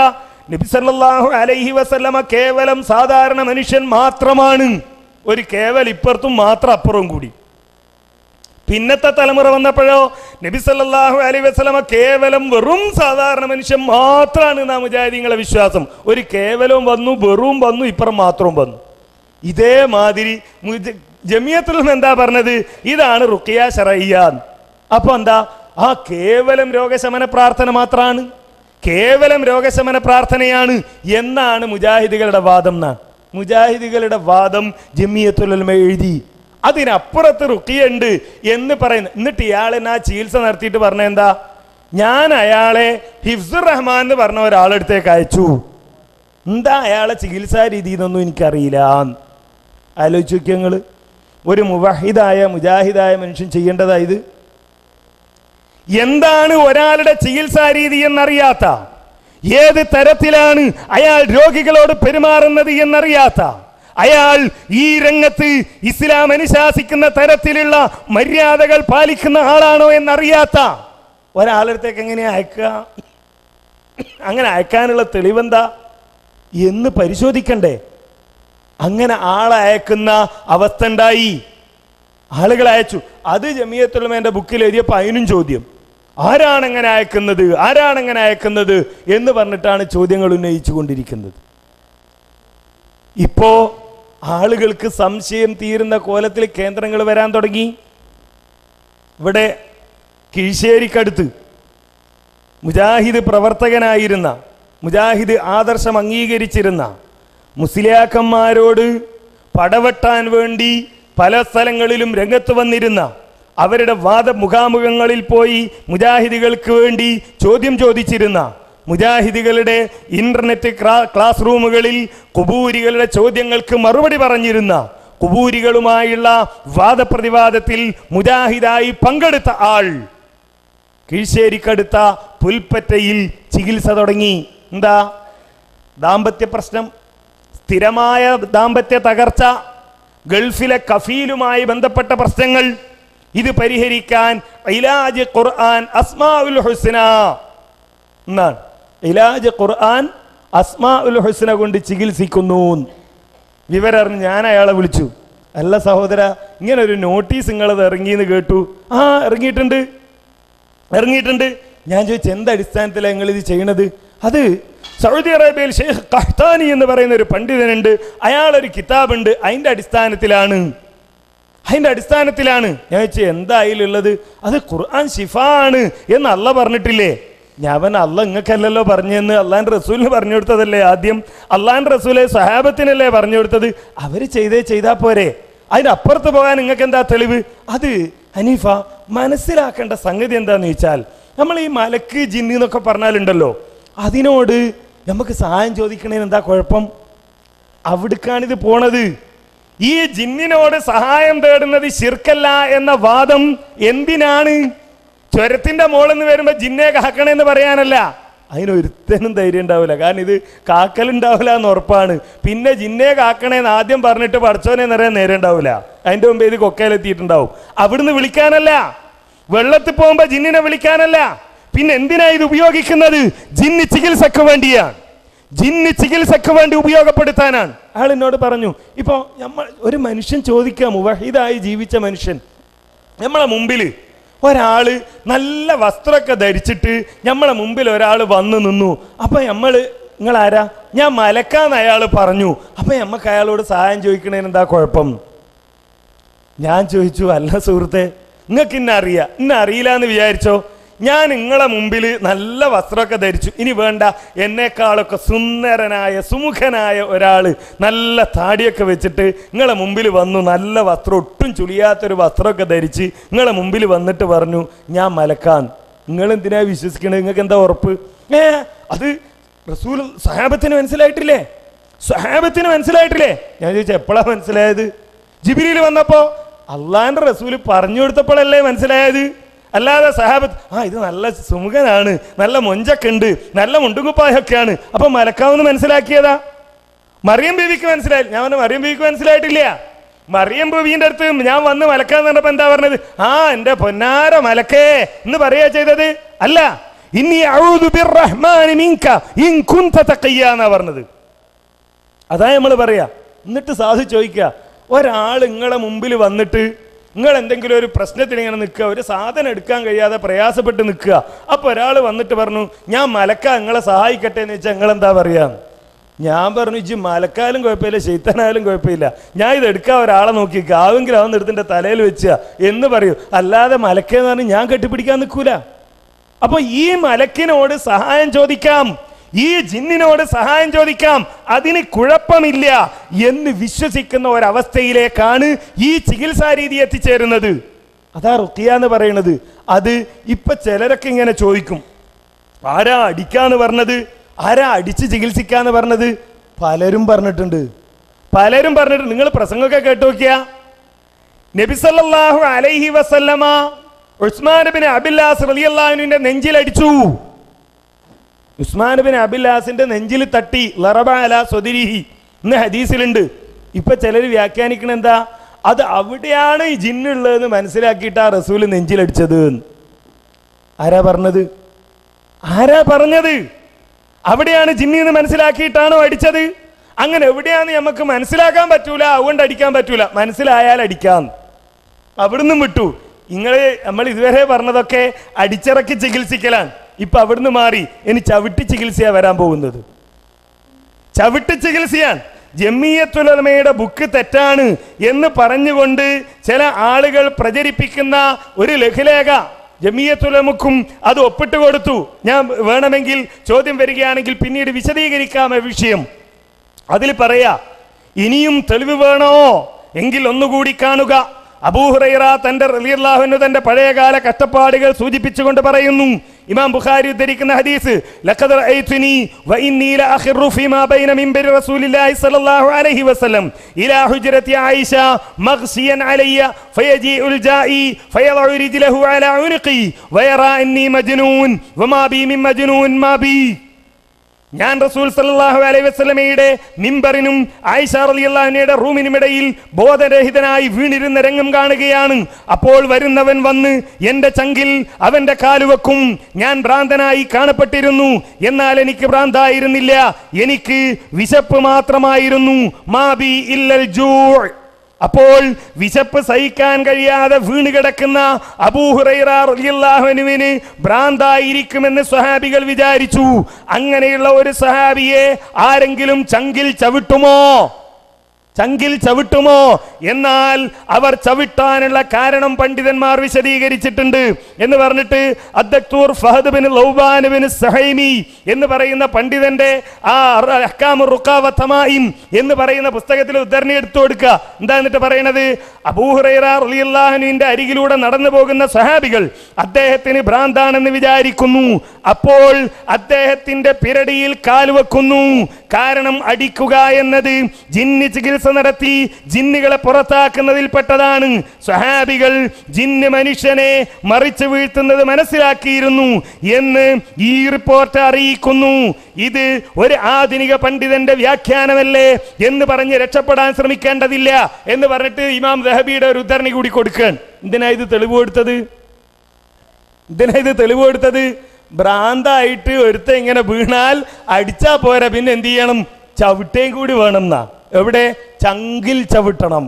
നബി സല്ലല്ലാഹു അലൈഹി വസല്ലമ കേവലം സാധാരണ മനുഷ്യൻ മാത്രമാണ് ഒരു കേവൽ ഇപ്പുറത്തും മാത്രം അപ്പുറവും കൂടി പിന്നത്തെ തലമുറ വന്നപ്പോഴോ നബി സല്ലല്ലാഹു അലൈഹി വസല്ലമ കേവലം വെറും സാധാരണ മനുഷ്യൻ മാത്രമാണ് നാം മുജാഹിദീങ്ങളെ വിശ്വാസം ഒരു കേവലവും വന്നു വെറും വന്നു ഇപ്പുറം മാത്രവും വന്നു ഇതേമാതിരി മുജ- ജമിയത്തുൽ ഉലമ എന്താ പറഞ്ഞത് ഇതാണ് റുക്കിയ ഷറയ്യ അപ്പൊ എന്താ ആ കേവലം രോഗശമന പ്രാർത്ഥന മാത്രമാണ് കേവലം രോഗശമന പ്രാർത്ഥനയാണ് എന്നാണ് മുജാഹിദുകളുടെ വാദം എന്നാണ് മുജാഹിദുകളുടെ വാദം ജമിയത്തുൽ ഉലമ എഴുതി അതിനപ്പുറത്ത് റുക്കിയുണ്ട് എന്ന് പറയുന്നു എന്നിട്ട് ഇയാളെന്നെ ആ ചികിത്സ നടത്തിയിട്ട് പറഞ്ഞ എന്താ ഞാൻ അയാളെ ഹിഫ്സുർ റഹ്മാൻ എന്ന് പറഞ്ഞ ഒരാളെടുത്തേക്ക് അയച്ചു എന്താ അയാളെ ചികിത്സാ രീതി എന്നൊന്നും എനിക്കറിയില്ല ആലോചിച്ച് നോക്കിയ നിങ്ങൾ ഒരു മുവഹിദായ മുജാഹിദായ മനുഷ്യൻ ചെയ്യേണ്ടതായത് എന്താണ് ഒരാളുടെ ചികിത്സാ രീതി എന്നറിയാത്ത ഏത് തരത്തിലാണ് അയാൾ രോഗികളോട് പെരുമാറുന്നത് എന്നറിയാത്ത അയാൾ ഈ രംഗത്ത് ഇസ്ലാം അനുശാസിക്കുന്ന തരത്തിലുള്ള മര്യാദകൾ പാലിക്കുന്ന ആളാണോ എന്നറിയാത്ത ഒരാളടുത്തേക്ക് എങ്ങനെയാ അയക്കുക അങ്ങനെ അയക്കാനുള്ള തെളിവെന്താ എന്ന് പരിശോധിക്കണ്ടേ അങ്ങനെ ആളെ അയക്കുന്ന അവസ്ഥ ഉണ്ടായി ആളുകൾ അയച്ചു അത് ജമിയത്തുള്ളമേന്റെ ബുക്കിൽ എഴുതിയപ്പോൾ അതിനും ചോദ്യം ആരാണ് എങ്ങനെ അയക്കുന്നത് ആരാണ് എങ്ങനെ അയക്കുന്നത് എന്ന് പറഞ്ഞിട്ടാണ് ചോദ്യങ്ങൾ ഉന്നയിച്ചു കൊണ്ടിരിക്കുന്നത് ഇപ്പോ ആളുകൾക്ക് സംശയം തീരുന്ന കോലത്തിൽ കേന്ദ്രങ്ങൾ വരാൻ തുടങ്ങി ഇവിടെ കിഴിശ്ശേരിക്കടുത്ത് മുജാഹിദ് പ്രവർത്തകനായിരുന്ന മുജാഹിദ് ആദർശം അംഗീകരിച്ചിരുന്ന മുസ്ലിയാക്കന്മാരോട് പടവെട്ടാൻ വേണ്ടി പല സ്ഥലങ്ങളിലും രംഗത്ത് വന്നിരുന്ന അവരുടെ വാദ മുഖാമുഖങ്ങളിൽ പോയി മുജാഹിദികൾക്ക് വേണ്ടി ചോദ്യം ചോദിച്ചിരുന്ന മുജാഹിദികളുടെ ഇന്റർനെറ്റ് ക്ലാ- ക്ലാസ് റൂമുകളിൽ കുബൂരികളുടെ ചോദ്യങ്ങൾക്ക് മറുപടി പറഞ്ഞിരുന്ന കുബൂരികളുമായുള്ള വാദപ്രതിവാദത്തിൽ മുജാഹിദായി പങ്കെടുത്ത ആൾ കീഴ്ശ്ശേരിക്കടുത്ത പുൽപ്പറ്റയിൽ ചികിത്സ തുടങ്ങി എന്താ ദാമ്പത്യ പ്രശ്നം സ്ഥിരമായ ദാമ്പത്യ തകർച്ച ഗൾഫിലെ കഫീലുമായി ബന്ധപ്പെട്ട പ്രശ്നങ്ങൾ ഇത് പരിഹരിക്കാൻ ഇലാജ് ഖുർആൻ അസ്മാ ഉൽ ഹുസ്ന എന്നാണ് ഇലാജ് ഖുർആൻ അസ്മാ ഉൽ ഹുസ്ന കൊണ്ട് ചികിത്സിക്കുന്നു വിവരം അറിഞ്ഞ് ഞാൻ അയാളെ വിളിച്ചു അല്ല സഹോദര ഇങ്ങനെ ഒരു നോട്ടീസ് നിങ്ങളത് ഇറങ്ങിയെന്ന് കേട്ടു ആ ഇറങ്ങിയിട്ടുണ്ട് ഇറങ്ങിയിട്ടുണ്ട് ഞാൻ ചോദിച്ചു എന്ത് അടിസ്ഥാനത്തിലാണ് നിങ്ങൾ ഇത് ചെയ്യണത് അത് സൗദി അറേബ്യയിൽ ഷെയ്ഖ് കഹ്താനി എന്ന് പറയുന്ന ഒരു പണ്ഡിതനുണ്ട് അയാളൊരു കിതാബുണ്ട് അതിന്റെ അടിസ്ഥാനത്തിലാണ് അതിന്റെ അടിസ്ഥാനത്തിലാണ് ഞാൻ വെച്ചു എന്താ അതിലുള്ളത് അത് ഖുർആൻ ഷിഫ ആണ് എന്ന് അല്ല പറഞ്ഞിട്ടില്ലേ ഞാൻ അല്ല നിങ്ങൾക്കല്ലല്ലോ പറഞ്ഞെന്ന് അള്ളാൻ റസൂലിന് പറഞ്ഞു കൊടുത്തതല്ലേ ആദ്യം അള്ളാൻ റസൂലെ സഹാബത്തിനല്ലേ പറഞ്ഞു കൊടുത്തത് അവര് ചെയ്തേ ചെയ്താ പോരെ അതിനപ്പുറത്ത് പോകാൻ നിങ്ങൾക്ക് എന്താ തെളിവ് അത് ഹനീഫ മനസ്സിലാക്കേണ്ട സംഗതി എന്താന്ന് ചോദിച്ചാൽ നമ്മൾ ഈ മലക്ക് ജിന്ന് എന്നൊക്കെ പറഞ്ഞാലുണ്ടല്ലോ അതിനോട് നമുക്ക് സഹായം ചോദിക്കണേന് എന്താ കുഴപ്പം അവിടേക്കാണിത് പോണത് ഈ ജിന്നിനോട് സഹായം തേടുന്നത് ശിർക്കല്ല എന്ന വാദം എന്തിനാണ് ചുരത്തിന്റെ മോളിൽ വരുമ്പോ ജിന്നെ കാക്കണെന്ന് പറയാനല്ല അതിനൊരുത്തനും ധൈര്യം ഉണ്ടാവില്ല കാരണം ഇത് കാക്കലുണ്ടാവില്ല എന്ന് ഉറപ്പാണ് പിന്നെ ജിന്നെ കാക്കണേന്ന് ആദ്യം പറഞ്ഞിട്ട് പഠിച്ചോനെ നിറയാൻ നേരം ഉണ്ടാവില്ല അതിന്റെ മുമ്പ് ഇത് കൊക്കയിലെത്തിയിട്ടുണ്ടാവും അവിടുന്ന് വിളിക്കാനല്ല വെള്ളത്തിൽ പോകുമ്പോ ജിന്നിനെ വിളിക്കാനല്ല പിന്നെ എന്തിനാ ഇത് ഉപയോഗിക്കുന്നത് ജിന്ന് ചികിത്സക്ക് വേണ്ടിയാണ് ജിന്ന് ചികിത്സക്ക് വേണ്ടി ഉപയോഗപ്പെടുത്താനാണ് അയാൾ എന്നോട് പറഞ്ഞു ഇപ്പൊ നമ്മൾ ഒരു മനുഷ്യൻ ചോദിക്കാം മുവഹിദായി ജീവിച്ച മനുഷ്യൻ നമ്മളെ മുമ്പിൽ ഒരാള് നല്ല വസ്ത്രമൊക്കെ ധരിച്ചിട്ട് നമ്മളെ മുമ്പിൽ ഒരാൾ വന്നു നിന്നു അപ്പൊ നമ്മള് നിങ്ങൾ ആരാ ഞാൻ മലക്കാന്ന് അയാൾ പറഞ്ഞു അപ്പൊ നമുക്ക് അയാളോട് സഹായം ചോദിക്കണേന് എന്താ കുഴപ്പം ഞാൻ ചോദിച്ചു അല്ല സുഹൃത്തെ നിങ്ങൾക്ക് ഇന്നെ അറിയാം ഇന്നെ അറിയില്ല എന്ന് വിചാരിച്ചോ ഞാൻ നിങ്ങളെ മുമ്പിൽ നല്ല വസ്ത്രമൊക്കെ ധരിച്ചു ഇനി വേണ്ട എന്നെക്കാളൊക്കെ സുന്ദരനായ സുമുഖനായ ഒരാള് നല്ല താടിയൊക്കെ വെച്ചിട്ട് നിങ്ങളെ മുമ്പിൽ വന്നു നല്ല വസ്ത്രം ഒട്ടും ചുളിയാത്തൊരു വസ്ത്രമൊക്കെ ധരിച്ച് നിങ്ങളെ മുമ്പിൽ വന്നിട്ട് പറഞ്ഞു ഞാൻ മലക്കാൻ നിങ്ങൾ എന്തിനാ വിശ്വസിക്കണത് നിങ്ങൾക്ക് എന്താ ഉറപ്പ് ഏ അത് റസൂൽ സഹാബത്തിന് മനസ്സിലായിട്ടില്ലേ സഹാബത്തിന് മനസ്സിലായിട്ടില്ലേ ഞാൻ ചോദിച്ചു എപ്പോഴാ മനസ്സിലായത് ജിബിരിയിൽ വന്നപ്പോ അള്ളാന്റെ റസൂല് പറഞ്ഞു കൊടുത്തപ്പോഴല്ലേ മനസ്സിലായത് അല്ലാതെ സഹാബത്ത് ആ ഇത് നല്ല സുമുഖനാണ് നല്ല മൊഞ്ചൊക്കെ ഉണ്ട് നല്ല മുണ്ടുകുപ്പായൊക്കെയാണ് അപ്പൊ മലക്കാമെന്ന് മനസ്സിലാക്കിയതാ മറിയം ബീവിക്ക് മനസ്സിലായി ഞാൻ പറഞ്ഞു മറിയം ബീവിക്ക് മനസ്സിലായിട്ടില്ല മറിയം ബീവിന്റെ അടുത്ത് ഞാൻ വന്ന് മലക്കാന്ന് പറഞ്ഞപ്പോ എന്താ പറഞ്ഞത് ആ എന്റെ പൊന്നാര മലക്കേ എന്ന് പറയാ ചെയ്തത് അല്ല ഇന്നി അഊദു ബിർറഹ്മാനി മിൻക ഇൻ കുൻത തഖിയ്യ എന്നാ പറഞ്ഞത് അതാ നമ്മൾ പറയാ എന്നിട്ട് സാധു ചോദിക്കുക ഒരാൾ നിങ്ങളെ മുമ്പിൽ വന്നിട്ട് നിങ്ങൾ എന്തെങ്കിലും ഒരു പ്രശ്നത്തിന് ഇങ്ങനെ നിൽക്കുക ഒരു സാധനം എടുക്കാൻ കഴിയാതെ പ്രയാസപ്പെട്ട് നിൽക്കുക അപ്പോൾ ഒരാൾ വന്നിട്ട് പറഞ്ഞു ഞാൻ മലക്ക നിങ്ങളെ സഹായിക്കട്ടെ എന്ന് വെച്ചാൽ നിങ്ങൾ എന്താ പറയാ ഞാൻ പറഞ്ഞു ഇജ്ജ് മലക്കാലും കുഴപ്പമില്ല ശൈത്തനായാലും കുഴപ്പമില്ല ഞാൻ ഇത് എടുക്കാൻ ഒരാളെ നോക്കി ആവെങ്കിലും അവൻ എടുത്തിൻ്റെ തലയിൽ വെച്ചുക എന്ന് പറയൂ അല്ലാതെ മലക്കെന്ന് പറഞ്ഞ് ഞാൻ കെട്ടിപ്പിടിക്കാൻ നിൽക്കൂല അപ്പൊ ഈ മലക്കിനോട് സഹായം ചോദിക്കാം ഈ ജിന്നിനോട് സഹായം ചോദിക്കാം അതിന് കുഴപ്പമില്ല എന്ന് വിശ്വസിക്കുന്ന ഒരവസ്ഥയിലേക്കാണ് ഈ ചികിത്സാ രീതി എത്തിച്ചേരുന്നത് അതാ റുക്കിയ എന്ന് പറയുന്നത് അത് ഇപ്പൊ ചിലരൊക്കെ ഇങ്ങനെ ചോദിക്കും ആരാ അടിക്കാന്ന് പറഞ്ഞത് ആരാ അടിച്ച് ചികിത്സിക്കാന്ന് പറഞ്ഞത് പലരും പറഞ്ഞിട്ടുണ്ട് പലരും പറഞ്ഞിട്ടുണ്ട് നിങ്ങൾ പ്രസംഗമൊക്കെ കേട്ടു നോക്കിയാ നബിസല്ലാഹു അലൈഹി വസല്ലമ ഉസ്മാൻ ബിൻ അബില്ലാസ് റളിയല്ലാഹുവിന്റെ നെഞ്ചിലടിച്ചു ഉസ്മാൻ ബിൻ അബില്ലാസിന്റെ നെഞ്ചിൽ തട്ടി ലറബ അല സ്വദിരിഹി ഇന്ന് ഹദീസിലുണ്ട് ഇപ്പൊ ചിലർ വ്യാഖ്യാനിക്കണ എന്താ അത് അവിടെയാണ് ഈ ജിന്നുള്ളതെന്ന് മനസ്സിലാക്കിയിട്ട് ആ റസൂല് നെഞ്ചിലടിച്ചത് എന്ന്. ആരാ പറഞ്ഞത് ആരാ പറഞ്ഞത് അവിടെയാണ് ജിന്നി എന്ന് മനസ്സിലാക്കിയിട്ടാണോ അടിച്ചത് അങ്ങനെ എവിടെയാന്ന് നമുക്ക് മനസ്സിലാക്കാൻ പറ്റൂല അതുകൊണ്ട് അടിക്കാൻ പറ്റൂല മനസ്സിലായാൽ അടിക്കാം അവിടുന്ന് വിട്ടു നിങ്ങള് നമ്മൾ ഇതുവരെ പറഞ്ഞതൊക്കെ അടിച്ചിറക്കി ചികിത്സിക്കലാണ് ഇപ്പൊ അവിടുന്ന് മാറി ഇനി ചവിട്ടി ചികിത്സയാ വരാൻ പോകുന്നത് ചവിട്ടി ചികിത്സയാണ് ജമ്മിയത്തുലമയുടെ ബുക്ക് തെറ്റാണ് എന്ന് പറഞ്ഞുകൊണ്ട് ചില ആളുകൾ പ്രചരിപ്പിക്കുന്ന ഒരു ലഘുലേഖ ജമിയത്തുലമുക്കും അത് ഒപ്പിട്ട് കൊടുത്തു ഞാൻ വേണമെങ്കിൽ ചോദ്യം വരികയാണെങ്കിൽ പിന്നീട് വിശദീകരിക്കാം ആ വിഷയം അതിൽ പറയാ ഇനിയും തെളിവ് വേണോ എങ്കിൽ ഒന്നുകൂടി കാണുക അബൂഹുറൈറ തന്റെ റലിയല്ലാഹുവിന് തന്റെ പഴയകാല കഷ്ടപ്പാടുകൾ സൂചിപ്പിച്ചുകൊണ്ട് പറയുന്നു ഇമാം ബുഖാരി ഉദ്ധരിക്കുന്ന ഹദീസ് ലഖദ് റഅയ്തുനി വഇന്നി ലഅഖിറു ഫീമാ ബൈന മിൻബരി റസൂലില്ലാഹി സ്വല്ലല്ലാഹു അലൈഹി വസല്ലം ഇലാ ഹുജ്റതി ആയിഷ മഗ്സിയൻ അലയ്യ ഫയജീഉൽ ജാഇ ഫയദഉ റിജ്ലഹു അലാ ഉനുഖി വയറാ അന്നി മജ്നൂൻ വമാ ബി മിൻ മജ്നൂൻ മാ ബി ഞാൻ റസൂൽ സല്ലല്ലാഹു അലൈഹി വസല്ലമയുടെ മിമ്പറിനും ആയിഷ റളിയല്ലാഹുവിന്റെ റൂമിനും ഇടയിൽ ബോധരഹിതനായി വീണിരുന്ന രംഗം കാണുകയാണ് അപ്പോൾ വരുന്നവൻ വന്ന് എന്റെ ചങ്കിൽ അവന്റെ കാലുവെക്കും ഞാൻ ഭ്രാന്തനായി കാണപ്പെട്ടിരുന്നു എന്നാൽ എനിക്ക് ഭ്രാന്തായിരുന്നില്ല എനിക്ക് വിശപ്പ് മാത്രമായിരുന്നു മാബി ഇല്ലൽ ജൂ അപ്പോൾ വിശപ്പ് സഹിക്കാൻ കഴിയാതെ വീണ് കിടക്കുന്ന അബൂഹുറൈറാഹുവിന് ഭ്രാന്തായിരിക്കുമെന്ന് സ്വഹാബികൾ വിചാരിച്ചു അങ്ങനെയുള്ള ഒരു സഹാബിയെ ആരെങ്കിലും ചങ്കിൽ ചവിട്ടുമോ ചങ്കിൽ ചവിട്ടുമോ എന്നാൽ അവർ ചവിട്ടാനുള്ള കാരണം പണ്ഡിതന്മാർ വിശദീകരിച്ചിട്ടുണ്ട് എന്ന് പറഞ്ഞിട്ട് അദ്ദക്തൂർ Fahad bin Lauban bin Suhaimi എന്ന് പറയുന്ന പണ്ഡിതന്റെ ആ അഹ്കാമു റുഖാവ തമായിം എന്ന് പറയുന്ന പുസ്തകത്തിൽ ഉദ്ധരണി എടുത്തു കൊടുക്കുക എന്താ എന്നിട്ട് പറയണത് അബൂഹുറൈറിന്റെ അരികിലൂടെ നടന്നു പോകുന്ന സഹാബികൾ അദ്ദേഹത്തിന് ഭ്രാന്താണെന്ന് വിചാരിക്കുന്നു അപ്പോൾ അദ്ദേഹത്തിന്റെ പിരടിയിൽ കാലുവെക്കുന്നു കാരണം അടിക്കുക എന്നത് ജിന്ന് ചികിത്സ നടത്തി ജിന്നുകളെ പുറത്താക്കുന്നതിൽപ്പെട്ടതാണ് സ്വഹാബികൾ ജിന്ന് മനുഷ്യനെ മറിച്ചു വീഴ്ത്തുന്നത് മനസ്സിലാക്കിയിരുന്നു എന്ന് ഈ റിപ്പോർട്ട് അറിയിക്കുന്നു ഇത് ഒരു ആധുനിക പണ്ഡിതന്റെ വ്യാഖ്യാനമല്ലേ എന്ന് പറഞ്ഞ് രക്ഷപ്പെടാൻ ശ്രമിക്കേണ്ടതില്ല എന്ന് പറഞ്ഞിട്ട് ഇമാം ദഹബിയുടെ ഒരു ഉദ്ധരണി കൂടി കൊടുക്കാൻ എന്തിനാ ഇത് തെളിവ് കൊടുത്തത് എന്തിനാ ഇത് തെളിവ് കൊടുത്തത് ഭ്രാന്തായിട്ട് ഒരുത്ത ഇങ്ങനെ വീണാൽ അടിച്ചാ പോരാ പിന്നെ എന്ത് ചെയ്യണം ചവിട്ടേം കൂടി വേണം എന്നാ എവിടെ ചങ്കിൽ ചവിട്ടണം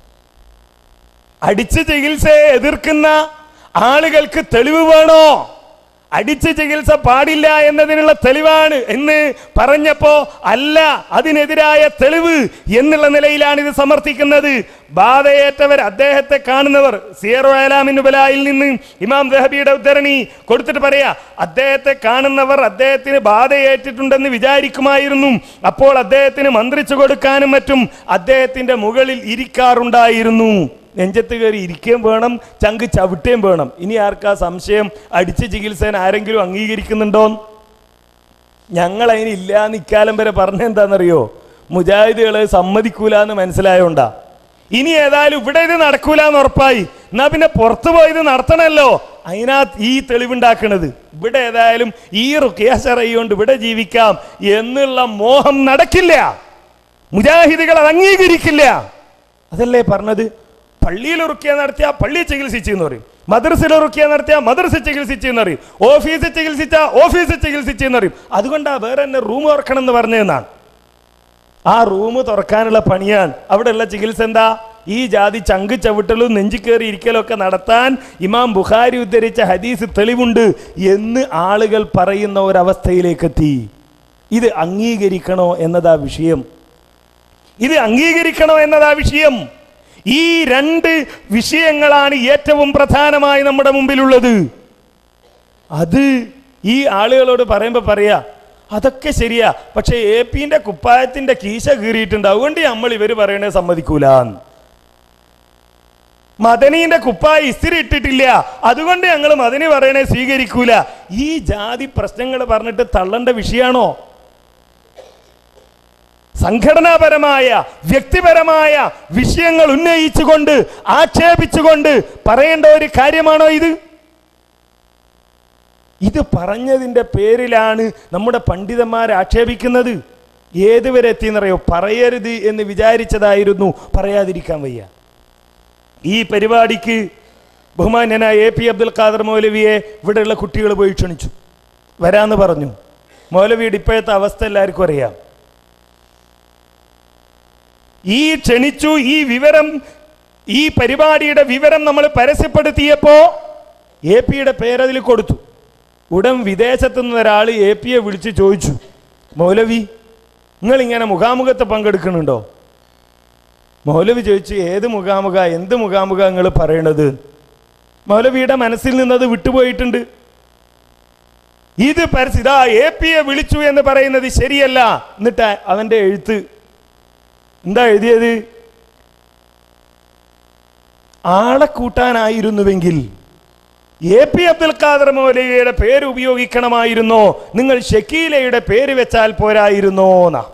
അടിച്ച് ചികിത്സയെ എതിർക്കുന്ന ആളുകൾക്ക് തെളിവ് വേണോ അടിച്ച് ചികിത്സ പാടില്ല എന്നതിനുള്ള തെളിവാണ് എന്ന് പറഞ്ഞപ്പോ അല്ല അതിനെതിരായ തെളിവ് എന്നുള്ള നിലയിലാണ് ഇത് സമർത്ഥിക്കുന്നത് ബാധയേറ്റവർ അദ്ദേഹത്തെ കാണുന്നവർ സിയറോ അലാമിനുബലായിൽ നിന്ന് ഇമാം ദഹബിയുടെ ഉദ്ധരണി കൊടുത്തിട്ട് പറയാ അദ്ദേഹത്തെ കാണുന്നവർ അദ്ദേഹത്തിന് ബാധയേറ്റിട്ടുണ്ടെന്ന് വിചാരിക്കുമായിരുന്നു അപ്പോൾ അദ്ദേഹത്തിന് മന്ത്രിച്ചു കൊടുക്കാനും മറ്റും അദ്ദേഹത്തിന്റെ മുകളിൽ ഇരിക്കാറുണ്ടായിരുന്നു നെഞ്ചത്ത് കയറി ഇരിക്കുകയും വേണം ചങ്ക് ചവിട്ടുകയും വേണം ഇനി ആർക്കാ സംശയം അടിച്ച് ചികിത്സേന ആരെങ്കിലും അംഗീകരിക്കുന്നുണ്ടോ ഞങ്ങൾ അതിന് ഇല്ലാന്ന് ഇക്കാലം വരെ പറഞ്ഞ എന്താണെന്നറിയോ മുജാഹിദുകളെ സമ്മതിക്കൂല എന്ന് മനസ്സിലായോണ്ടാ ഇനി ഏതായാലും ഇവിടെ ഇത് നടക്കൂല എന്ന് ഉറപ്പായി എന്നാ പിന്നെ പുറത്തു പോയി ഇത് നടത്തണമല്ലോ അതിനകത്ത് ഈ തെളിവുണ്ടാക്കണത് ഇവിടെ ഏതായാലും ഈ റുക്കിയാശറയുകൊണ്ട് ഇവിടെ ജീവിക്കാം എന്നുള്ള മോഹം നടക്കില്ല മുജാഹിദുകൾ അത് അംഗീകരിക്കില്ല അതല്ലേ പറഞ്ഞത് പള്ളിയിൽ ഉറുക്കിയ നടത്തിയ പള്ളി ചികിത്സിച്ചു എന്ന് പറയും മദ്രസയിൽ റുക്കിയ നടത്തിയ മദ്രസ ചികിത്സിച്ച് എന്നറിയും ഓഫീസ് ചികിത്സിച്ച ഓഫീസ് ചികിത്സിച്ച് എന്നറിയും അതുകൊണ്ടാ വേറെ തന്നെ റൂം തുറക്കണം എന്ന് പറഞ്ഞതെന്നാണ് ആ റൂം തുറക്കാനുള്ള പണിയാണ് അവിടെയുള്ള ചികിത്സ എന്താ ഈ ജാതി ചങ്ക് ചവിട്ടലും നെഞ്ചിക്കേറി ഇരിക്കലും ഒക്കെ നടത്താൻ ഇമാം ബുഖാരി ഉദ്ധരിച്ച ഹദീസ് തെളിവുണ്ട് എന്ന് ആളുകൾ പറയുന്ന ഒരവസ്ഥയിലേക്ക് എത്തി ഇത് അംഗീകരിക്കണോ എന്നതാ വിഷയം ഇത് അംഗീകരിക്കണോ എന്നതാ വിഷയം ഈ രണ്ട് വിഷയങ്ങളാണ് ഏറ്റവും പ്രധാനമായി നമ്മുടെ മുമ്പിലുള്ളത് അത് ഈ ആളുകളോട് പറയുമ്പോൾ പറയാ അതൊക്കെ ശരിയാ പക്ഷെ എ പിന്റെ കുപ്പായത്തിന്റെ കീശ കീറിയിട്ടുണ്ട് അതുകൊണ്ട് നമ്മൾ ഇവര് പറയണേ സമ്മതിക്കൂല മദനീന്റെ കുപ്പായ ഇസ്തിരി ഇട്ടിട്ടില്ല അതുകൊണ്ട് ഞങ്ങൾ മദനി പറയണേ സ്വീകരിക്കൂല ഈ ജാതി പ്രശ്നങ്ങൾ പറഞ്ഞിട്ട് തള്ളേണ്ട വിഷയാണോ സംഘടനാപരമായ വ്യക്തിപരമായ വിഷയങ്ങൾ ഉന്നയിച്ചുകൊണ്ട് ആക്ഷേപിച്ചുകൊണ്ട് പറയേണ്ട ഒരു കാര്യമാണോ ഇത് ഇത് പറഞ്ഞതിൻ്റെ പേരിലാണ് നമ്മുടെ പണ്ഡിതന്മാർ ആക്ഷേപിക്കുന്നത് ഏതുവരെ എത്തിയെന്നറിയോ പറയരുത് എന്ന് വിചാരിച്ചതായിരുന്നു പറയാതിരിക്കാൻ വയ്യ ഈ പരിപാടിക്ക് ബഹുമാന്യനായ എ പി അബ്ദുൽ ഖാദർ മൗലവിയെ ഇവിടെയുള്ള കുട്ടികൾ പോയി ക്ഷണിച്ചു വരാന്ന് പറഞ്ഞു മൗലവിയുടെ ഇപ്പോഴത്തെ അവസ്ഥ എല്ലാവർക്കും അറിയാം ഈ ക്ഷണിച്ചു ഈ വിവരം ഈ പരിപാടിയുടെ വിവരം നമ്മൾ പരസ്യപ്പെടുത്തിയപ്പോ എ പിയുടെ പേരതിൽ കൊടുത്തു ഉടൻ വിദേശത്തു നിന്ന് ഒരാൾ എ പിയെ വിളിച്ച് ചോദിച്ചു മൗലവി നിങ്ങൾ ഇങ്ങനെ മുഖാമുഖത്ത് പങ്കെടുക്കുന്നുണ്ടോ മൗലവി ചോദിച്ചു ഏത് മുഖാമുഖ എന്ത് മുഖാമുഖ നിങ്ങൾ പറയണത് മൗലവിയുടെ മനസ്സിൽ നിന്നത് വിട്ടുപോയിട്ടുണ്ട് ഇത് പരസ്യ ഇതാ എ പിയെ വിളിച്ചു എന്ന് പറയുന്നത് ശരിയല്ല എന്നിട്ട് അവന്റെ എഴുത്ത് എന്താ എഴുതിയത് ആളെ കൂട്ടാനായിരുന്നുവെങ്കിൽ എ പി അബ്ദുൽ ഖാദർ മൗലവിയുടെ പേര് ഉപയോഗിക്കണമായിരുന്നോ നിങ്ങൾ ഷക്കീലയുടെ പേര് വെച്ചാൽ പോരായിരുന്നോ എന്നാ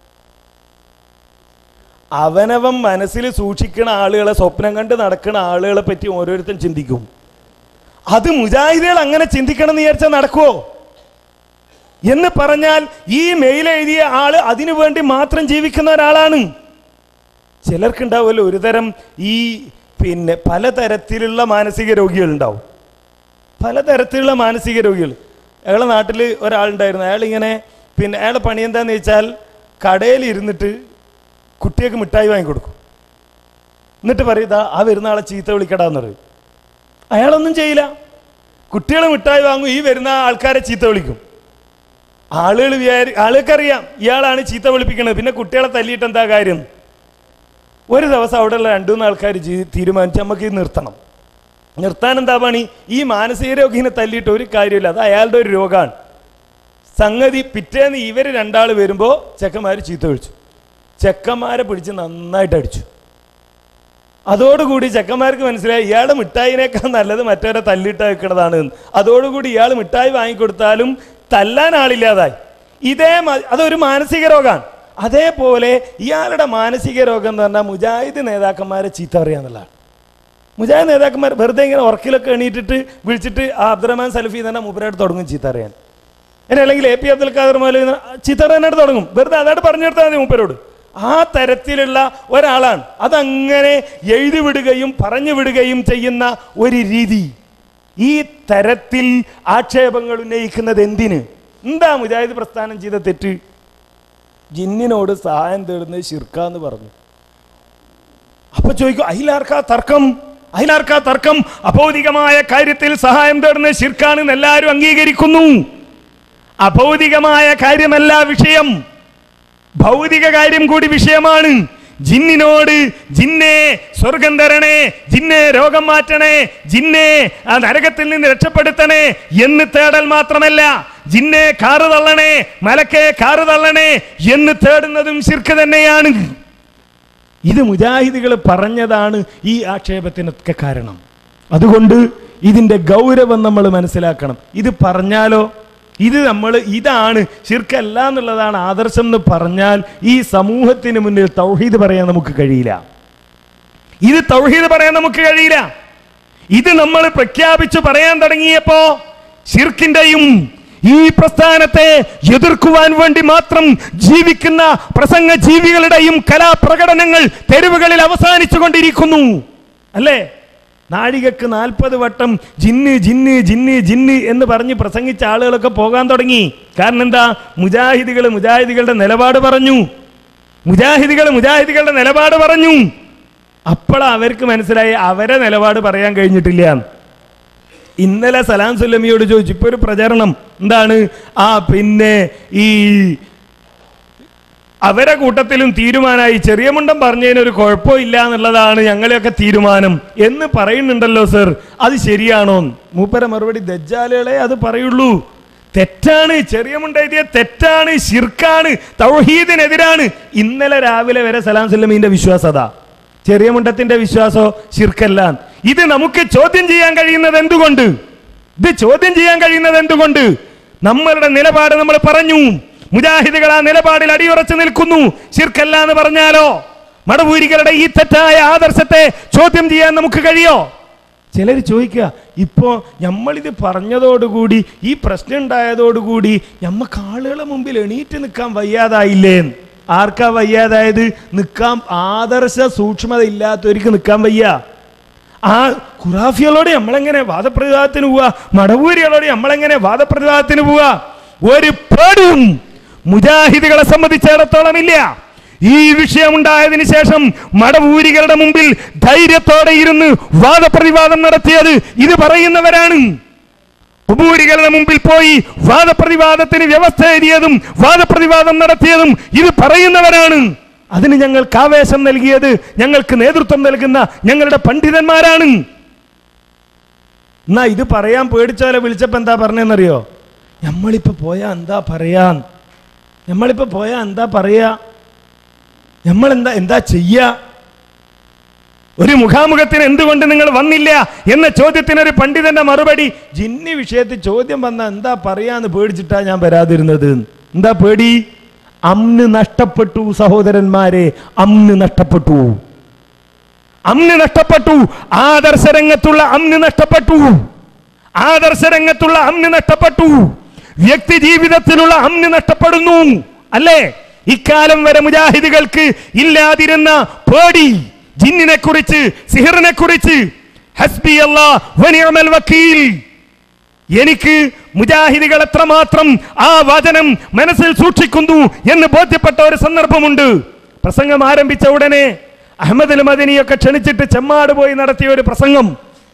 അവനവൻ മനസ്സിൽ സൂക്ഷിക്കുന്ന ആളുകളെ സ്വപ്നം കണ്ട് നടക്കുന്ന ആളുകളെ പറ്റി ഓരോരുത്തരും ചിന്തിക്കും അത് മുജാഹിദുകൾ അങ്ങനെ ചിന്തിക്കണം എന്ന് വിചാരിച്ചാൽ നടക്കുമോ എന്ന് പറഞ്ഞാൽ ഈ മെയിൽ എഴുതിയ ആള് അതിനു വേണ്ടി മാത്രം ജീവിക്കുന്ന ഒരാളാണ് ചിലർക്കുണ്ടാവുമല്ലോ ഒരുതരം ഈ പിന്നെ പലതരത്തിലുള്ള മാനസിക രോഗികളുണ്ടാവും പലതരത്തിലുള്ള മാനസിക രോഗികൾ അയാളെ നാട്ടിൽ ഒരാളുണ്ടായിരുന്നു അയാളിങ്ങനെ പിന്നെ അയാളുടെ പണി എന്താന്ന് വെച്ചാൽ കടയിൽ ഇരുന്നിട്ട് കുട്ടിയൊക്കെ മിഠായി വാങ്ങിക്കൊടുക്കും എന്നിട്ട് പറയും ഇതാ ആ വരുന്ന ആളെ ചീത്ത വിളിക്കടാന്ന് പറയും അയാളൊന്നും ചെയ്യില്ല കുട്ടികൾ മിഠായി വാങ്ങും ഈ വരുന്ന ആൾക്കാരെ ചീത്ത വിളിക്കും ആളുകൾ വിചാരി ആളുകൾക്കറിയാം ഇയാളാണ് ചീത്ത വിളിപ്പിക്കുന്നത് പിന്നെ കുട്ടികളെ തല്ലിയിട്ട് എന്താ കാര്യം ഒരു ദിവസം അവിടെയുള്ള രണ്ടു മൂന്ന് ആൾക്കാർ തീരുമാനിച്ച് നമുക്ക് ഇത് നിർത്തണം നിർത്താൻ എന്താ പണി ഈ മാനസിക രോഗിനെ തല്ലിയിട്ട് ഒരു കാര്യമില്ല അത് അയാളുടെ ഒരു രോഗമാണ് സംഗതി പിറ്റേന്ന് ഇവർ രണ്ടാൾ വരുമ്പോൾ ചെക്കന്മാർ ചീത്ത വിളിച്ചു ചെക്കന്മാരെ പിടിച്ച് നന്നായിട്ട് അടിച്ചു അതോടുകൂടി ചെക്കന്മാർക്ക് മനസ്സിലായി ഇയാളുടെ മിഠായിനേക്കാൾ നല്ലത് മറ്റവരെ തല്ലിട്ട് വെക്കണതാണ് എന്ന്. അതോടുകൂടി ഇയാൾ മിഠായി വാങ്ങിക്കൊടുത്താലും തല്ലാൻ ആളില്ലാതായി ഇതേ മ- അതൊരു മാനസിക രോഗമാണ് അതേപോലെ ഇയാളുടെ മാനസിക രോഗം എന്ന് പറഞ്ഞാൽ മുജാഹിദ് നേതാക്കന്മാരെ ചീത്ത പറയാന്നുള്ളതാണ് മുജാഹിദ് നേതാക്കന്മാർ വെറുതെ ഇങ്ങനെ ഉറക്കിലൊക്കെ എണീറ്റിട്ട് വിളിച്ചിട്ട് ആ അബ്ദുറഹ്മാൻ സലഫി തന്നെ മുബരായിട്ട് തുടങ്ങും ചീത്ത അറിയാൻ ഇനി അല്ലെങ്കിൽ എ പി അബ്ദുൽ ഖാദർ മൗലവി ചീത്ത പറയാനായിട്ട് തുടങ്ങും വെറുതെ അതായിട്ട് പറഞ്ഞു കൊടുത്താൽ മതി മൂപ്പരോട് ആ തരത്തിലുള്ള ഒരാളാണ് അതങ്ങനെ എഴുതി വിടുകയും പറഞ്ഞു വിടുകയും ചെയ്യുന്ന ഒരു രീതി ഈ തരത്തിൽ ആക്ഷേപങ്ങൾ ഉന്നയിക്കുന്നത് എന്തിന് എന്താ മുജാഹിദ് പ്രസ്ഥാനം ചെയ്ത തെറ്റ് ജിന്നിനോട് സഹായം തേടുന്നത് ശിർക്കാന്ന് പറഞ്ഞു അപ്പൊ ചോദിക്കും അതിലാർക്കാ തർക്കം അതിലാർക്കാ തർക്കം അഭൗതികമായ കാര്യത്തിൽ സഹായം തേടുന്നത് ശിർക്കാണെന്ന് എല്ലാവരും അംഗീകരിക്കുന്നു അഭൗതികമായ കാര്യമല്ല വിഷയം ഭൗതിക കാര്യം കൂടി വിഷയമാണ് ജിന്നിനോട് ജിന്നെ സ്വർഗം തരണേ ജിന്നെ രോഗം മാറ്റണേ ജിന്നെ ആ നരകത്തിൽ നിന്ന് രക്ഷപ്പെടുത്തണേ എന്ന് തേടൽ മാത്രമല്ല ജിന്നെ കാറ് തള്ളണേ മലക്കെ കാറ് തള്ളണേ എന്ന് തേടുന്നതും ശിർക്ക് തന്നെയാണ് ഇത് മുജാഹിദുകൾ പറഞ്ഞതാണ് ഈ ആക്ഷേപത്തിനൊക്കെ കാരണം അതുകൊണ്ട് ഇതിൻ്റെ ഗൗരവം നമ്മൾ മനസ്സിലാക്കണം ഇത് പറഞ്ഞാലോ ഇത് നമ്മൾ ഇതാണ് ശിർക്കല്ല എന്നുള്ളതാണ് ആദർശം എന്ന് പറഞ്ഞാൽ ഈ സമൂഹത്തിന് മുന്നിൽ തൗഹീദ് പറയാൻ നമുക്ക് കഴിയില്ല ഇത് തൗഹീദ് പറയാൻ നമുക്ക് കഴിയില്ല ഇത് നമ്മൾ പ്രഖ്യാപിച്ചു പറയാൻ തുടങ്ങിയപ്പോ ഷിർക്കിന്റെയും ഈ പ്രസ്ഥാനത്തെ എതിർക്കുവാൻ വേണ്ടി മാത്രം ജീവിക്കുന്ന പ്രസംഗ ജീവികളുടെയും കലാപ്രകടനങ്ങൾ തെരുവുകളിൽ അവസാനിച്ചു കൊണ്ടിരിക്കുന്നു അല്ലേ നാഴികക്ക് നാൽപ്പത് വട്ടം ജിന്ന് ജിന്ന് ജിന്ന് ജിന്ന് എന്ന് പറഞ്ഞ് പ്രസംഗിച്ച ആളുകളൊക്കെ പോകാൻ തുടങ്ങി കാരണം എന്താ മുജാഹിദികൾ മുജാഹിദികളുടെ നിലപാട് പറഞ്ഞു മുജാഹിദികൾ മുജാഹിദികളുടെ നിലപാട് പറഞ്ഞു അപ്പോൾ അവർക്ക് മനസ്സിലായി അവരെ നിലപാട് പറയാൻ കഴിഞ്ഞിട്ടില്ല ഇന്നലെ സലാം സുല്ലമിയോട് ചോദിച്ചു ഇപ്പൊ ഒരു പ്രചരണം എന്താണ് ആ പിന്നെ ഈ അവരെ കൂട്ടത്തിലും തീരുമാനമായി ചെറിയ മുണ്ടം പറഞ്ഞതിന് ഒരു കുഴപ്പമില്ല എന്നുള്ളതാണ് ഞങ്ങളെയൊക്കെ തീരുമാനം എന്ന് പറയുന്നുണ്ടല്ലോ സർ അത് ശരിയാണോ മൂപ്പര മറുപടി ദജ്ജാലുകളെ അത് പറയുള്ളൂ തെറ്റാണ് ചെറിയ മുണ്ട എഴുതിയ തെറ്റാണ് ശിർക്കാണ് തൗഹീദിനെതിരാണ് ഇന്നലെ രാവിലെ വരെ സലാം സുല്ലമീന്റെ വിശ്വാസത ചെറിയ മുണ്ടത്തിന്റെ വിശ്വാസോ ശിർക്കല്ല ഇത് നമുക്ക് ചോദ്യം ചെയ്യാൻ കഴിയുന്നത് എന്തുകൊണ്ട് ഇത് ചോദ്യം ചെയ്യാൻ കഴിയുന്നത് എന്തുകൊണ്ട് നമ്മളുടെ നിലപാട് നമ്മൾ പറഞ്ഞു മുജാഹിദുകൾ ആ നിലപാടിൽ അടിയുറച്ചു നിൽക്കുന്നു ശിർക്കല്ല എന്ന് പറഞ്ഞാലോ മടവൂരികളുടെ ഈ തെറ്റായ ആദർശത്തെ ചോദ്യം ചെയ്യാൻ നമുക്ക് കഴിയോ ചിലർ ചോദിക്കുക ഇപ്പോ നമ്മളിത് പറഞ്ഞതോടുകൂടി ഈ പ്രശ്നം ഉണ്ടായതോടുകൂടി നമ്മക്ക് ആളുകളെ മുമ്പിൽ എണീറ്റ് നിൽക്കാൻ വയ്യാതായില്ലേ ആർക്കാ വയ്യാതായത് നിൽക്കാൻ ആദർശ സൂക്ഷ്മത ഇല്ലാത്തവർക്ക് നിൽക്കാൻ വയ്യ ആ ഖുറാഫികളോട് നമ്മളെങ്ങനെ വാദപ്രതിവാദത്തിന് പോവാ മടവൂരികളോട് നമ്മളെങ്ങനെ വാദപ്രതിവാദത്തിന് പോവാ ഒരു പേടും മുജാഹിദുകളെ സംബന്ധിച്ചിടത്തോളം ഇല്ല ഈ വിഷയമുണ്ടായതിനു ശേഷം മടവൂരികളുടെ മുമ്പിൽ ധൈര്യത്തോടെ ഇരുന്ന് വാദപ്രതിവാദം നടത്തിയത് ഇത് പറയുന്നവരാണ് ഉപൂരികളുടെ മുമ്പിൽ പോയി വാദപ്രതിവാദത്തിന് വ്യവസ്ഥ എഴുതിയതും വാദപ്രതിവാദം നടത്തിയതും ഇത് പറയുന്നവരാണ് അതിന് ഞങ്ങൾക്ക് ആവേശം നൽകിയത് ഞങ്ങൾക്ക് നേതൃത്വം നൽകുന്ന ഞങ്ങളുടെ പണ്ഡിതന്മാരാണ് എന്നാ ഇത് പറയാൻ പേടിച്ചോലെ വിളിച്ചപ്പോ എന്താ പറഞ്ഞെന്നറിയോ നമ്മളിപ്പോ പോയാ എന്താ പറയാൻ നമ്മളിപ്പോ പോയാ എന്താ പറയാ നമ്മൾ എന്താ എന്താ ചെയ്യാ ഒരു മുഖാമുഖത്തിന് എന്തുകൊണ്ട് നിങ്ങൾ വന്നില്ല എന്ന ചോദ്യത്തിന് ഒരു പണ്ഡിതന്റെ മറുപടി ജിന്നി വിഷയത്തിൽ ചോദ്യം വന്ന എന്താ പറയാന്ന് പേടിച്ചിട്ടാ ഞാൻ വരാതിരുന്നത് എന്താ പേടി അമ്ന് നഷ്ടപ്പെട്ടു സഹോദരന്മാരെ അമ്ന് നഷ്ടപ്പെട്ടു അമ്ന് നഷ്ടപ്പെട്ടു ആദർശരംഗത്തുള്ള അമ്ന് നഷ്ടപ്പെട്ടു ആദർശരംഗത്തുള്ള അമ്ന് നഷ്ടപ്പെട്ടു വ്യക്തി ജീവിതത്തിലുള്ള അമ്ന് നഷ്ടപ്പെടുന്നു അല്ലേ ഇക്കാലം വരെ മുജാഹിദുകൾക്ക് ഇല്ലാതിരുന്ന പേടി ജിന്നിനെ കുറിച്ച് സിഹിറിനെ കുറിച്ച് ഹസ്ബി അല്ലാ വനിഅമൽ വക്കീൽ എനിക്ക് മുജാഹിദികൾ എത്രമാത്രം ആ വചനം മനസ്സിൽ സൂക്ഷിക്കുന്നു എന്ന് ബോധ്യപ്പെട്ട ഒരു സന്ദർഭമുണ്ട് പ്രസംഗം ആരംഭിച്ച ഉടനെ അഹമ്മദ് അൽ മദനിയൊക്കെ ക്ഷണിച്ചിട്ട് ചെമ്മാട് പോയി നടത്തിയ ഒരു പ്രസംഗം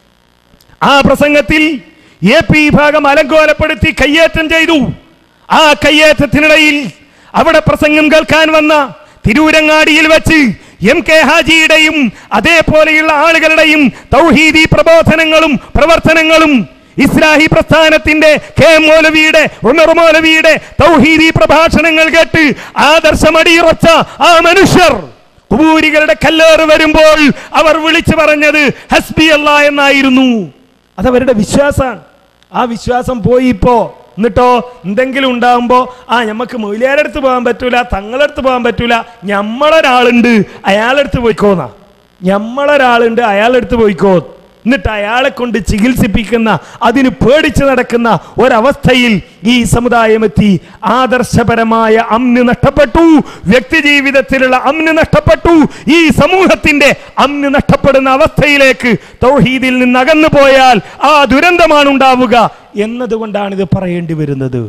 ആ പ്രസംഗത്തിൽ എ പി വിഭാഗം അലങ്കോലപ്പെടുത്തി കയ്യേറ്റം ചെയ്തു ആ കയ്യേറ്റത്തിനിടയിൽ അവിടെ പ്രസംഗം കേൾക്കാൻ വന്ന തിരൂരങ്ങാടിയിൽ വെച്ച് എം കെ ഹാജിയുടെയും അതേപോലെയുള്ള ആളുകളുടെയും തൗഹീദി പ്രബോധനങ്ങളും പ്രവർത്തനങ്ങളും ഇസ്ലാഹി പ്രസ്ഥാനത്തിന്റെ കെ എം മൗലവിയുടെ ഉമർ മൗലവിയുടെ തൗഹീദി പ്രഭാഷണങ്ങൾ കേട്ട് ആദർശമടിയുറച്ച ആ മനുഷ്യർ കുബൂരികളുടെ കല്ലേറ് വരുമ്പോൾ അവർ വിളിച്ചു പറഞ്ഞത് ഹസ്ബി അല്ല എന്നായിരുന്നു അതവരുടെ വിശ്വാസമാണ് ആ വിശ്വാസം പോയി ഇപ്പോ എന്നിട്ടോ എന്തെങ്കിലും ഉണ്ടാകുമ്പോ ആ ഞമ്മക്ക് മൊയിലാരടുത്ത് പോകാൻ പറ്റൂല തങ്ങളടുത്ത് പോകാൻ പറ്റൂല ഞമ്മളൊരാളുണ്ട് അയാളടുത്ത് പോയിക്കോന്നാ ഞമ്മളൊരാളുണ്ട് അയാളടുത്ത് പോയിക്കോ എന്നിട്ട് അയാളെ കൊണ്ട് ചികിത്സിപ്പിക്കുന്ന അതിന് പേടിച്ച് നടക്കുന്ന ഒരവസ്ഥയിൽ ഈ സമുദായം എത്തി ആദർശപരമായ അമ്ന് നഷ്ടപ്പെട്ടു വ്യക്തി ജീവിതത്തിലുള്ള അമ്ന് നഷ്ടപ്പെട്ടു ഈ സമൂഹത്തിന്റെ അമ്ന് നഷ്ടപ്പെടുന്ന അവസ്ഥയിലേക്ക് തൗഹീദിൽ നിന്ന് അകന്നു പോയാൽ ആ ദുരന്തമാണ് ഉണ്ടാവുക എന്നതുകൊണ്ടാണ് ഇത് പറയേണ്ടി വരുന്നത്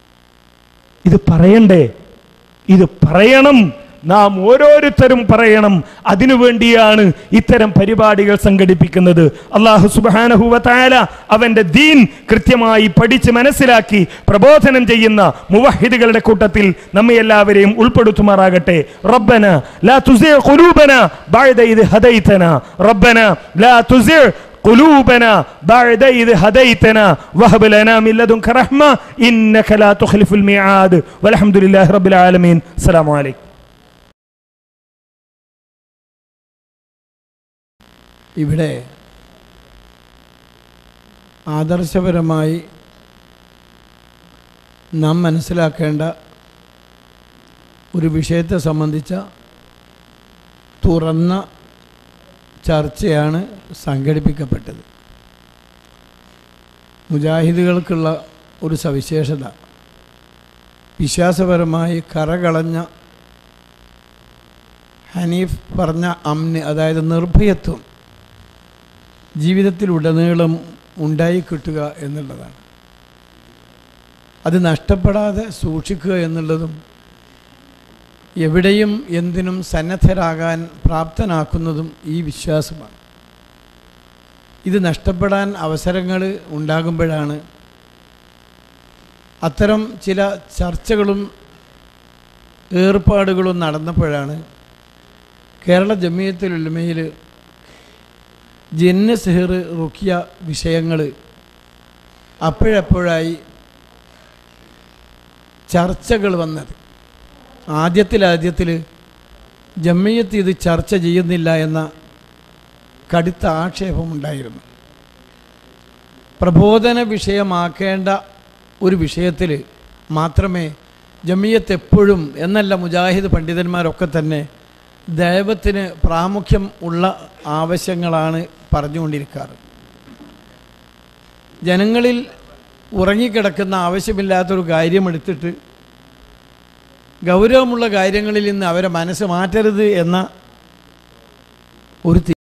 ഇത് പറയണ്ടേ ഇത് പറയണം നാം ഓരോരുത്തരും പറയണം അതിനുവേണ്ടിയാണ് ഇത്തരം പരിപാടികൾ സംഘടിപ്പിക്കുന്നത് അള്ളാഹു സുബാനഹുവ താല അവന്റെ ദീൻ കൃത്യമായി പഠിച്ച് മനസ്സിലാക്കി പ്രബോധനം ചെയ്യുന്ന മുവഹിദുകളുടെ കൂട്ടത്തിൽ നമ്മെ എല്ലാവരെയും ഉൾപ്പെടുത്തുമാറാകട്ടെ റബ്ബന ലാ തുസിഅ ഖുലൂബന ബഅദ ഇദ് ഹദൈതന റബ്ബന ലാ തുസിഅ قلوبنا بعد إذ هديتنا وهب لنا من لدنك رحمة إنك لا تخلف الميعاد والحمد لله رب العالمين السلام عليكم ഇവിടെ ആദർശപരമായി നാം മനസ്സിലാക്കേണ്ട ഒരു വിഷയത്തെ സംബന്ധിച്ച തുറന്ന ചർച്ചയാണ് സംഘടിപ്പിക്കപ്പെട്ടത് മുജാഹിദുകൾക്കുള്ള ഒരു സവിശേഷത വിശ്വാസപരമായി കറകളഞ്ഞ ഹനീഫ് പറഞ്ഞ അമ്ന് അതായത് നിർഭയത്വം ജീവിതത്തിലുടനീളം ഉണ്ടായി കിട്ടുക എന്നുള്ളതാണ് അത് നഷ്ടപ്പെടാതെ സൂക്ഷിക്കുക എന്നുള്ളതും എവിടെയും എന്തിനും സന്നദ്ധരാകാൻ പ്രാപ്തനാക്കുന്നതും ഈ വിശ്വാസമാണ് ഇത് നഷ്ടപ്പെടാൻ അവസരങ്ങൾ ഉണ്ടാകുമ്പോഴാണ് അത്തരം ചില ചർച്ചകളും ഏർപ്പാടുകളും നടന്നപ്പോഴാണ് കേരള ജമിയത്തുൽ ഉലമയിൽ ജിന്ന് സിഹിർ റുക്കിയ വിഷയങ്ങൾ അപ്പോഴപ്പോഴായി ചർച്ചകൾ വന്നത് ആദ്യത്തിലാദ്യത്തിൽ ജമ്മിയത്ത് ഇത് ചർച്ച ചെയ്യുന്നില്ല എന്ന കടുത്ത ആക്ഷേപമുണ്ടായിരുന്നു പ്രബോധന വിഷയമാക്കേണ്ട ഒരു വിഷയത്തിൽ മാത്രമേ ജമിയത്ത് എപ്പോഴും എന്നല്ല മുജാഹിദ് പണ്ഡിതന്മാരൊക്കെ തന്നെ ദൈവത്തിന് പ്രാമുഖ്യം ഉള്ള ആവശ്യങ്ങളാണ് പറഞ്ഞുകൊണ്ടിരിക്കാറ് ജനങ്ങളിൽ ഉറങ്ങിക്കിടക്കുന്ന ആവശ്യമില്ലാത്തൊരു കാര്യമെടുത്തിട്ട് ഗൗരവമുള്ള കാര്യങ്ങളിൽ നിന്ന് അവരെ മനസ്സ് മാറ്റരുത് എന്ന ഒരു